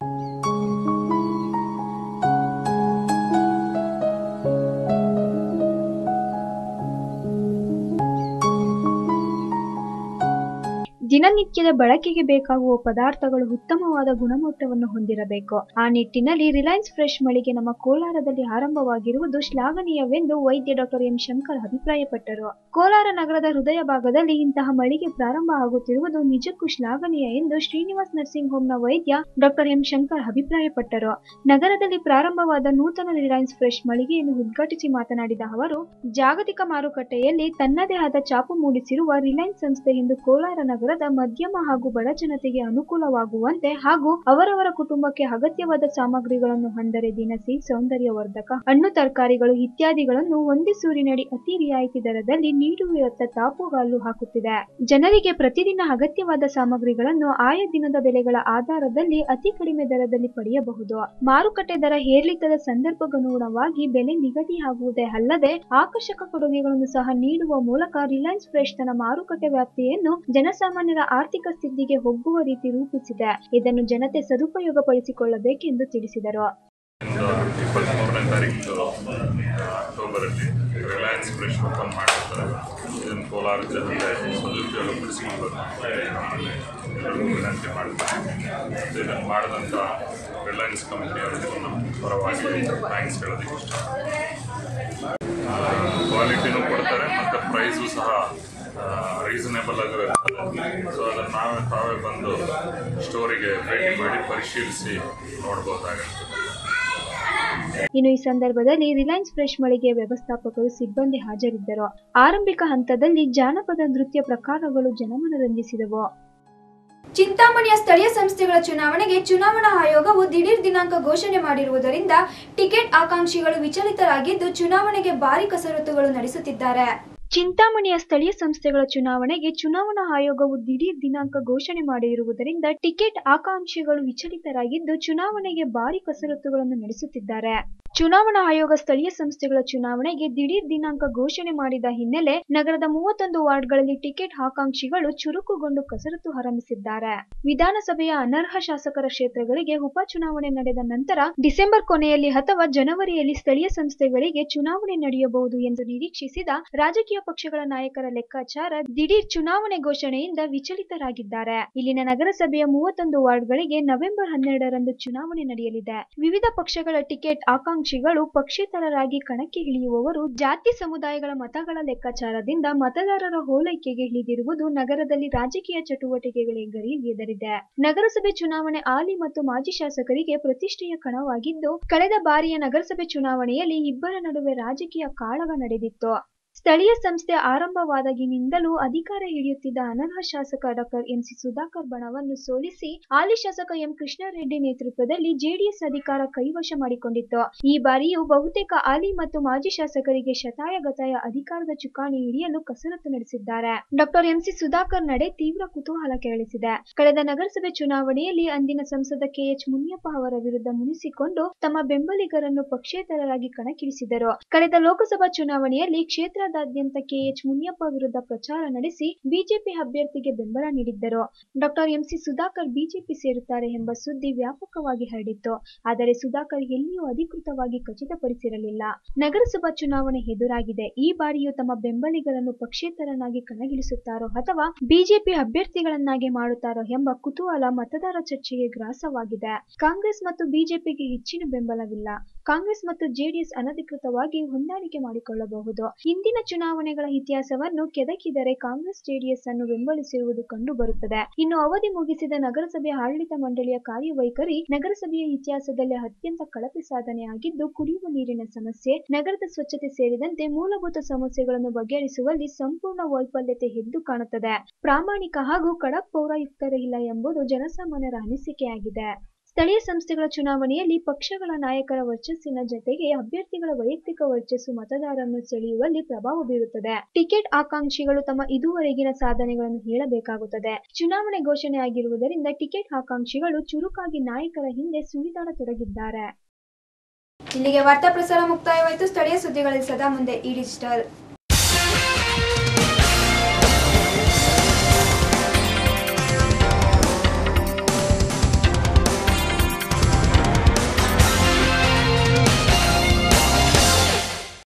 ದಿನನಿತ್ಯದ ಬಳಕೆಗೆ ಬೇಕಾಗುವ ಪದಾರ್ಥಗಳು ಉತ್ತಮವಾದ ಗುಣಮಟ್ಟವನ್ನು ಹೊಂದಿರಬೇಕು ಆ ನಿಟ್ಟಿನಲ್ಲಿ ರಿಲಯನ್ಸ್ ಫ್ರೆಶ್ ಮಳಿಗೆ ನಮ್ಮ ಕೋಲಾರದಲ್ಲಿ ಆರಂಭವಾಗಿರುವುದು ಶ್ಲಾಘನೀಯವೆಂದು ವೈದ್ಯ ಡಾಕ್ಟರ್ ಎಂ ಶಂಕರ್ ಅಭಿಪ್ರಾಯಪಟ್ಟರು ಕೋಲಾರ ನಗರದ ಹೃದಯ ಭಾಗದಲ್ಲಿ ಇಂತಹ ಮಳಿಗೆ ಪ್ರಾರಂಭ ಆಗುತ್ತಿರುವುದು ನಿಜಕ್ಕೂ ಶ್ಲಾಘನೀಯ ಎಂದು ಶ್ರೀನಿವಾಸ್ ನರ್ಸಿಂಗ್ ಹೋಮ್ನ ವೈದ್ಯ ಡಾಕ್ಟರ್ ಎಂ ಶಂಕರ್ ಅಭಿಪ್ರಾಯಪಟ್ಟರು ನಗರದಲ್ಲಿ ಪ್ರಾರಂಭವಾದ ನೂತನ ರಿಲಯನ್ಸ್ ಫ್ರೆಶ್ ಮಳಿಗೆಯನ್ನು ಉದ್ಘಾಟಿಸಿ ಮಾತನಾಡಿದ ಅವರು ಜಾಗತಿಕ ಮಾರುಕಟ್ಟೆಯಲ್ಲಿ ತನ್ನದೇ ಆದ ಛಾಪು ಮೂಡಿಸಿರುವ ರಿಲಯನ್ಸ್ ಸಂಸ್ಥೆ ಇಂದು ಕೋಲಾರ ನಗರದ ಮಧ್ಯಮ ಹಾಗೂ ಬಡ ಜನತೆಗೆ ಅನುಕೂಲವಾಗುವಂತೆ ಹಾಗೂ ಅವರವರ ಕುಟುಂಬಕ್ಕೆ ಅಗತ್ಯವಾದ ಸಾಮಗ್ರಿಗಳನ್ನು ಅಂದರೆ ದಿನಸಿ ಸೌಂದರ್ಯವರ್ಧಕ ಹಣ್ಣು ತರಕಾರಿಗಳು ಇತ್ಯಾದಿಗಳನ್ನು ಒಂದೇ ಸೂರಿನಡಿ ಅತಿ ರಿಯಾಯಿತಿ ದರದಲ್ಲಿ ನೀಡುವತ್ತ ತಾಪುಗಾಲು ಹಾಕುತ್ತಿದೆ ಜನರಿಗೆ ಪ್ರತಿದಿನ ಅಗತ್ಯವಾದ ಸಾಮಗ್ರಿಗಳನ್ನು ಆಯಾ ದಿನದ ಬೆಲೆಗಳ ಆಧಾರದಲ್ಲಿ ಅತಿ ಕಡಿಮೆ ದರದಲ್ಲಿ ಪಡೆಯಬಹುದು ಮಾರುಕಟ್ಟೆ ದರ ಏರಿಳಿತದ ಸಂದರ್ಭಗನುಗುಣವಾಗಿ ಬೆಲೆ ನಿಗದಿಯಾಗುವುದೇ ಅಲ್ಲದೆ ಆಕರ್ಷಕ ಕೊಡುಗೆಗಳನ್ನು ಸಹ ನೀಡುವ ಮೂಲಕ ರಿಲಯನ್ಸ್ ಫ್ರೆಶ್ ತನ್ನ ಮಾರುಕಟ್ಟೆ ವ್ಯಾಪ್ತಿಯನ್ನು ಜನಸಾಮಾನ್ಯರ ಆರ್ಥಿಕ ಸ್ಥಿತಿಗೆ ಒಗ್ಗುವ ರೀತಿ ರೂಪಿಸಿದೆ ಇದನ್ನು ಜನತೆ ಸದುಪಯೋಗಪಡಿಸಿಕೊಳ್ಳಬೇಕೆಂದು ತಿಳಿಸಿದರು ಇಪ್ಪತ್ತ್ಮೂರನೇ ತಾರೀಕು ಅಕ್ಟೋಬರಲ್ಲಿ ರಿಲಯನ್ಸ್ ಫ್ರೆಶ್ ಓಪನ್ ಮಾಡಿರ್ತಾರೆ ಇದನ್ನು ಕೋಲಾರ ಜನತೆ ಸದುಪಯೋಗ ಪಡಿಸ್ಕೊಳ್ಬೇಕು ಅಂತೇಳಿ ನಮ್ಮಲ್ಲಿ ಎಲ್ಲರಿಗೂ ವಿನಂತಿ ಮಾಡ್ತಾರೆ ಮತ್ತು ಇದನ್ನು ಮಾಡಿದಂಥ ರಿಲಯನ್ಸ್ ಕಂಪ್ನಿಯವರಿಗೂ ನಮ್ಮ ಪರವಾಗಿ ಥ್ಯಾಂಕ್ಸ್ ಹೇಳೋದಕ್ಕೆ ಇಷ್ಟ ಕ್ವಾಲಿಟಿನೂ ಕೊಡ್ತಾರೆ ಮತ್ತು ಪ್ರೈಸು ಸಹ ರೀಸನೇಬಲ್ ಆಗೂ ಇರ್ತದೆ ಸೊ ಅದನ್ನು ನಾವೇ ತಾವೇ ಬಂದು ಸ್ಟೋರಿಗೆ ಭೇಟಿ ಮಾಡಿ ಪರಿಶೀಲಿಸಿ ನೋಡ್ಬೋದಾಗುತ್ತೆ ಇನ್ನು ಈ ಸಂದರ್ಭದಲ್ಲಿ ರಿಲಯನ್ಸ್ ಫ್ರೆಶ್ ಮಳಿಗೆಯ ವ್ಯವಸ್ಥಾಪಕರು ಸಿಬ್ಬಂದಿ ಹಾಜರಿದ್ದರು ಆರಂಭಿಕ ಹಂತದಲ್ಲಿ ಜಾನಪದ ನೃತ್ಯ ಪ್ರಕಾರಗಳು ಜನಮನರಂಜಿಸಿದವು ಚಿಂತಾಮಣಿಯ ಸ್ಥಳೀಯ ಸಂಸ್ಥೆಗಳ ಚುನಾವಣೆಗೆ ಚುನಾವಣಾ ಆಯೋಗವು ದಿಢೀರ್ ದಿನಾಂಕ ಘೋಷಣೆ ಮಾಡಿರುವುದರಿಂದ ಟಿಕೆಟ್ ಆಕಾಂಕ್ಷಿಗಳು ವಿಚಲಿತರಾಗಿದ್ದು ಚುನಾವಣೆಗೆ ಭಾರಿ ಕಸರತ್ತುಗಳು ನಡೆಸುತ್ತಿದ್ದಾರೆ ಚಿಂತಾಮಣಿಯ ಸ್ಥಳೀಯ ಸಂಸ್ಥೆಗಳ ಚುನಾವಣೆಗೆ ಚುನಾವಣಾ ಆಯೋಗವು ದಿಢೀರ್ ದಿನಾಂಕ ಘೋಷಣೆ ಮಾಡಿರುವುದರಿಂದ ಟಿಕೆಟ್ ಆಕಾಂಕ್ಷಿಗಳು ವಿಚಲಿತರಾಗಿದ್ದು ಚುನಾವಣೆಗೆ ಭಾರಿ ಕಸರತ್ತುಗಳನ್ನು ನಡೆಸುತ್ತಿದ್ದಾರೆ ಚುನಾವಣಾ ಆಯೋಗ ಸ್ಥಳೀಯ ಸಂಸ್ಥೆಗಳ ಚುನಾವಣೆಗೆ ದಿಢೀರ್ ದಿನಾಂಕ ಘೋಷಣೆ ಮಾಡಿದ ಹಿನ್ನೆಲೆ ನಗರದ ಮೂವತ್ತೊಂದು ವಾರ್ಡ್ಗಳಲ್ಲಿ ಟಿಕೆಟ್ ಆಕಾಂಕ್ಷಿಗಳು ಚುರುಕುಗೊಂಡು ಕಸರತ್ತು ಆರಂಭಿಸಿದ್ದಾರೆ ವಿಧಾನಸಭೆಯ ಅನರ್ಹ ಶಾಸಕರ ಕ್ಷೇತ್ರಗಳಿಗೆ ಉಪಚುನಾವಣೆ ನಡೆದ ನಂತರ ಡಿಸೆಂಬರ್ ಕೊನೆಯಲ್ಲಿ ಅಥವಾ ಜನವರಿಯಲ್ಲಿ ಸ್ಥಳೀಯ ಸಂಸ್ಥೆಗಳಿಗೆ ಚುನಾವಣೆ ನಡೆಯಬಹುದು ಎಂದು ನಿರೀಕ್ಷಿಸಿದ ರಾಜಕೀಯ ಪಕ್ಷಗಳ ನಾಯಕರ ಲೆಕ್ಕಾಚಾರ ದಿಢೀರ್ ಚುನಾವಣೆ ಘೋಷಣೆಯಿಂದ ವಿಚಲಿತರಾಗಿದ್ದಾರೆ ಇಲ್ಲಿನ ನಗರಸಭೆಯ ಮೂವತ್ತೊಂದು ವಾರ್ಡ್ಗಳಿಗೆ ನವೆಂಬರ್ ಹನ್ನೆರಡರಂದು ಚುನಾವಣೆ ನಡೆಯಲಿದೆ ವಿವಿಧ ಪಕ್ಷಗಳ ಟಿಕೆಟ್ ಆಕಾಂಕ್ಷಿಗಳು ಪಕ್ಷೇತರರಾಗಿ ಕಣಕ್ಕೆ ಇಳಿಯುವವರು ಜಾತಿ ಸಮುದಾಯಗಳ ಮತಗಳ ಲೆಕ್ಕಾಚಾರದಿಂದ ಮತದಾರರ ಹೋಲೈಕೆಗೆ ಇಳಿದಿರುವುದು ನಗರದಲ್ಲಿ ರಾಜಕೀಯ ಚಟುವಟಿಕೆಗಳಿಗೆ ಗರಿಗೆದರಿದೆ ನಗರಸಭೆ ಚುನಾವಣೆ ಹಾಲಿ ಮತ್ತು ಮಾಜಿ ಶಾಸಕರಿಗೆ ಪ್ರತಿಷ್ಠೆಯ ಕಣವಾಗಿದ್ದು ಕಳೆದ ಬಾರಿಯ ನಗರಸಭೆ ಚುನಾವಣೆಯಲ್ಲಿ ಇಬ್ಬರ ನಡುವೆ ರಾಜಕೀಯ ಕಾಳಗ ನಡೆದಿತ್ತು ಸ್ಥಳೀಯ ಸಂಸ್ಥೆ ಆರಂಭವಾದಾಗಿನಿಂದಲೂ ಅಧಿಕಾರ ಹಿಡಿಯುತ್ತಿದ್ದ ಅನರ್ಹ ಶಾಸಕ ಡಾಕ್ಟರ್ ಎಂಸಿ ಸುಧಾಕರ್ ಬಣವನ್ನು ಸೋಲಿಸಿ ಹಾಲಿ ಶಾಸಕ ಎಂ ಕೃಷ್ಣಾರೆಡ್ಡಿ ನೇತೃತ್ವದಲ್ಲಿ ಜೆಡಿಎಸ್ ಅಧಿಕಾರ ಕೈವಶ ಮಾಡಿಕೊಂಡಿತ್ತು ಈ ಬಾರಿಯೂ ಬಹುತೇಕ ಹಾಲಿ ಮತ್ತು ಮಾಜಿ ಶಾಸಕರಿಗೆ ಶತಾಯಗತಾಯ ಅಧಿಕಾರದ ಚುಕ್ಕಾಣಿ ಹಿಡಿಯಲು ಕಸರತ್ತು ನಡೆಸಿದ್ದಾರೆ ಡಾಕ್ಟರ್ ಎಂಸಿ ಸುಧಾಕರ್ ನಡೆ ತೀವ್ರ ಕುತೂಹಲ ಕೆರಳಿಸಿದೆ ಕಳೆದ ನಗರಸಭೆ ಚುನಾವಣೆಯಲ್ಲಿ ಅಂದಿನ ಸಂಸದ ಕೆಎಚ್ ಮುನಿಯಪ್ಪ ಅವರ ವಿರುದ್ಧ ಮುನಿಸಿಕೊಂಡು ತಮ್ಮ ಬೆಂಬಲಿಗರನ್ನು ಪಕ್ಷೇತರರಾಗಿ ಕಣಕ್ಕಿಳಿಸಿದರು ಕಳೆದ ಲೋಕಸಭಾ ಚುನಾವಣೆಯಲ್ಲಿ ಕ್ಷೇತ್ರದಾದ್ಯಂತ ಕೆಎಚ್ ಮುನಿಯಪ್ಪ ವಿರುದ್ಧ ಪ್ರಚಾರ ನಡೆಸಿ ಬಿಜೆಪಿ ಅಭ್ಯರ್ಥಿಗೆ ಬೆಂಬಲ ನೀಡಿದ್ದರು ಡಾಕ್ಟರ್ ಎಂಸಿ ಸುಧಾಕರ್ ಬಿಜೆಪಿ ಸೇರುತ್ತಾರೆ ಎಂಬ ಸುದ್ದಿ ವ್ಯಾಪಕವಾಗಿ ಹರಡಿತ್ತು ಆದರೆ ಸುಧಾಕರ್ ಎಲ್ಲಿಯೂ ಅಧಿಕೃತವಾಗಿ ಖಚಿತಪಡಿಸಿರಲಿಲ್ಲ ನಗರಸಭಾ ಚುನಾವಣೆ ಎದುರಾಗಿದೆ ಈ ಬಾರಿಯೂ ತಮ್ಮ ಬೆಂಬಲಿಗರನ್ನು ಪಕ್ಷೇತರನಾಗಿ ಕಣಗಿಳಿಸುತ್ತಾರೋ ಅಥವಾ ಬಿಜೆಪಿ ಅಭ್ಯರ್ಥಿಗಳನ್ನಾಗಿ ಮಾಡುತ್ತಾರೋ ಎಂಬ ಕುತೂಹಲ ಮತದಾರ ಚರ್ಚೆಗೆ ಗ್ರಾಸವಾಗಿದೆ ಕಾಂಗ್ರೆಸ್ ಮತ್ತು ಬಿಜೆಪಿಗೆ ಹೆಚ್ಚಿನ ಬೆಂಬಲವಿಲ್ಲ ಕಾಂಗ್ರೆಸ್ ಮತ್ತು ಜೆಡಿಎಸ್ ಅನಧಿಕೃತವಾಗಿ ಹೊಂದಾಣಿಕೆ ಮಾಡಿಕೊಳ್ಳಬಹುದು ಹಿಂದಿನ ಚುನಾವಣೆಗಳ ಇತಿಹಾಸವನ್ನು ಕೆದಕಿದರೆ ಕಾಂಗ್ರೆಸ್ ಜೆಡಿಎಸ್ ಅನ್ನು ಬೆಂಬಲಿಸಿರುವುದು ಕಂಡು ಬರುತ್ತದೆ ಇನ್ನು ಅವಧಿ ಮುಗಿಸಿದ ನಗರಸಭೆ ಆಡಳಿತ ಮಂಡಳಿಯ ಕಾರ್ಯವೈಖರಿ ನಗರಸಭೆಯ ಇತಿಹಾಸದಲ್ಲಿ ಅತ್ಯಂತ ಕಳಪೆ ಸಾಧನೆಯಾಗಿದ್ದು ಕುಡಿಯುವ ನೀರಿನ ಸಮಸ್ಯೆ ನಗರದ ಸ್ವಚ್ಛತೆ ಸೇರಿದಂತೆ ಮೂಲಭೂತ ಸಮಸ್ಯೆಗಳನ್ನು ಬಗೆಹರಿಸುವಲ್ಲಿ ಸಂಪೂರ್ಣ ವೈಫಲ್ಯತೆ ಎದ್ದು ಕಾಣುತ್ತದೆ ಪ್ರಾಮಾಣಿಕ ಹಾಗೂ ಖಡಕ್ ಪೌರಾಯುಕ್ತರಿಲ್ಲ ಎಂಬುದು ಜನಸಾಮಾನ್ಯರ ಅನಿಸಿಕೆಯಾಗಿದೆ ಸ್ಥಳೀಯ ಸಂಸ್ಥೆಗಳ ಚುನಾವಣೆಯಲ್ಲಿ ಪಕ್ಷಗಳ ನಾಯಕರ ವರ್ಚಸ್ಸಿನ ಜತೆಗೆ ಅಭ್ಯರ್ಥಿಗಳ ವೈಯಕ್ತಿಕ ವರ್ಚಸ್ಸು ಮತದಾರರನ್ನು ಸೆಳೆಯುವಲ್ಲಿ ಪ್ರಭಾವ ಬೀರುತ್ತದೆ ಟಿಕೆಟ್ ಆಕಾಂಕ್ಷಿಗಳು ತಮ್ಮ ಇದುವರೆಗಿನ ಸಾಧನೆಗಳನ್ನು ಹೇಳಬೇಕಾಗುತ್ತದೆ ಚುನಾವಣೆ ಘೋಷಣೆ ಆಗಿರುವುದರಿಂದ ಟಿಕೆಟ್ ಆಕಾಂಕ್ಷಿಗಳು ಚುರುಕಾಗಿ ನಾಯಕರ ಹಿಂದೆ ಸುಳಿದಾಡತೊಡಗಿದ್ದಾರೆ ಇಲ್ಲಿಗೆ ವಾರ್ತಾ ಪ್ರಸಾರ ಮುಕ್ತಾಯವಾಯಿತು ಸ್ಥಳೀಯ ಸುದ್ದಿಗಳಲ್ಲಿ ಸದಾ ಮುಂದೆ ಈ ಡಿಜಿಟಲ್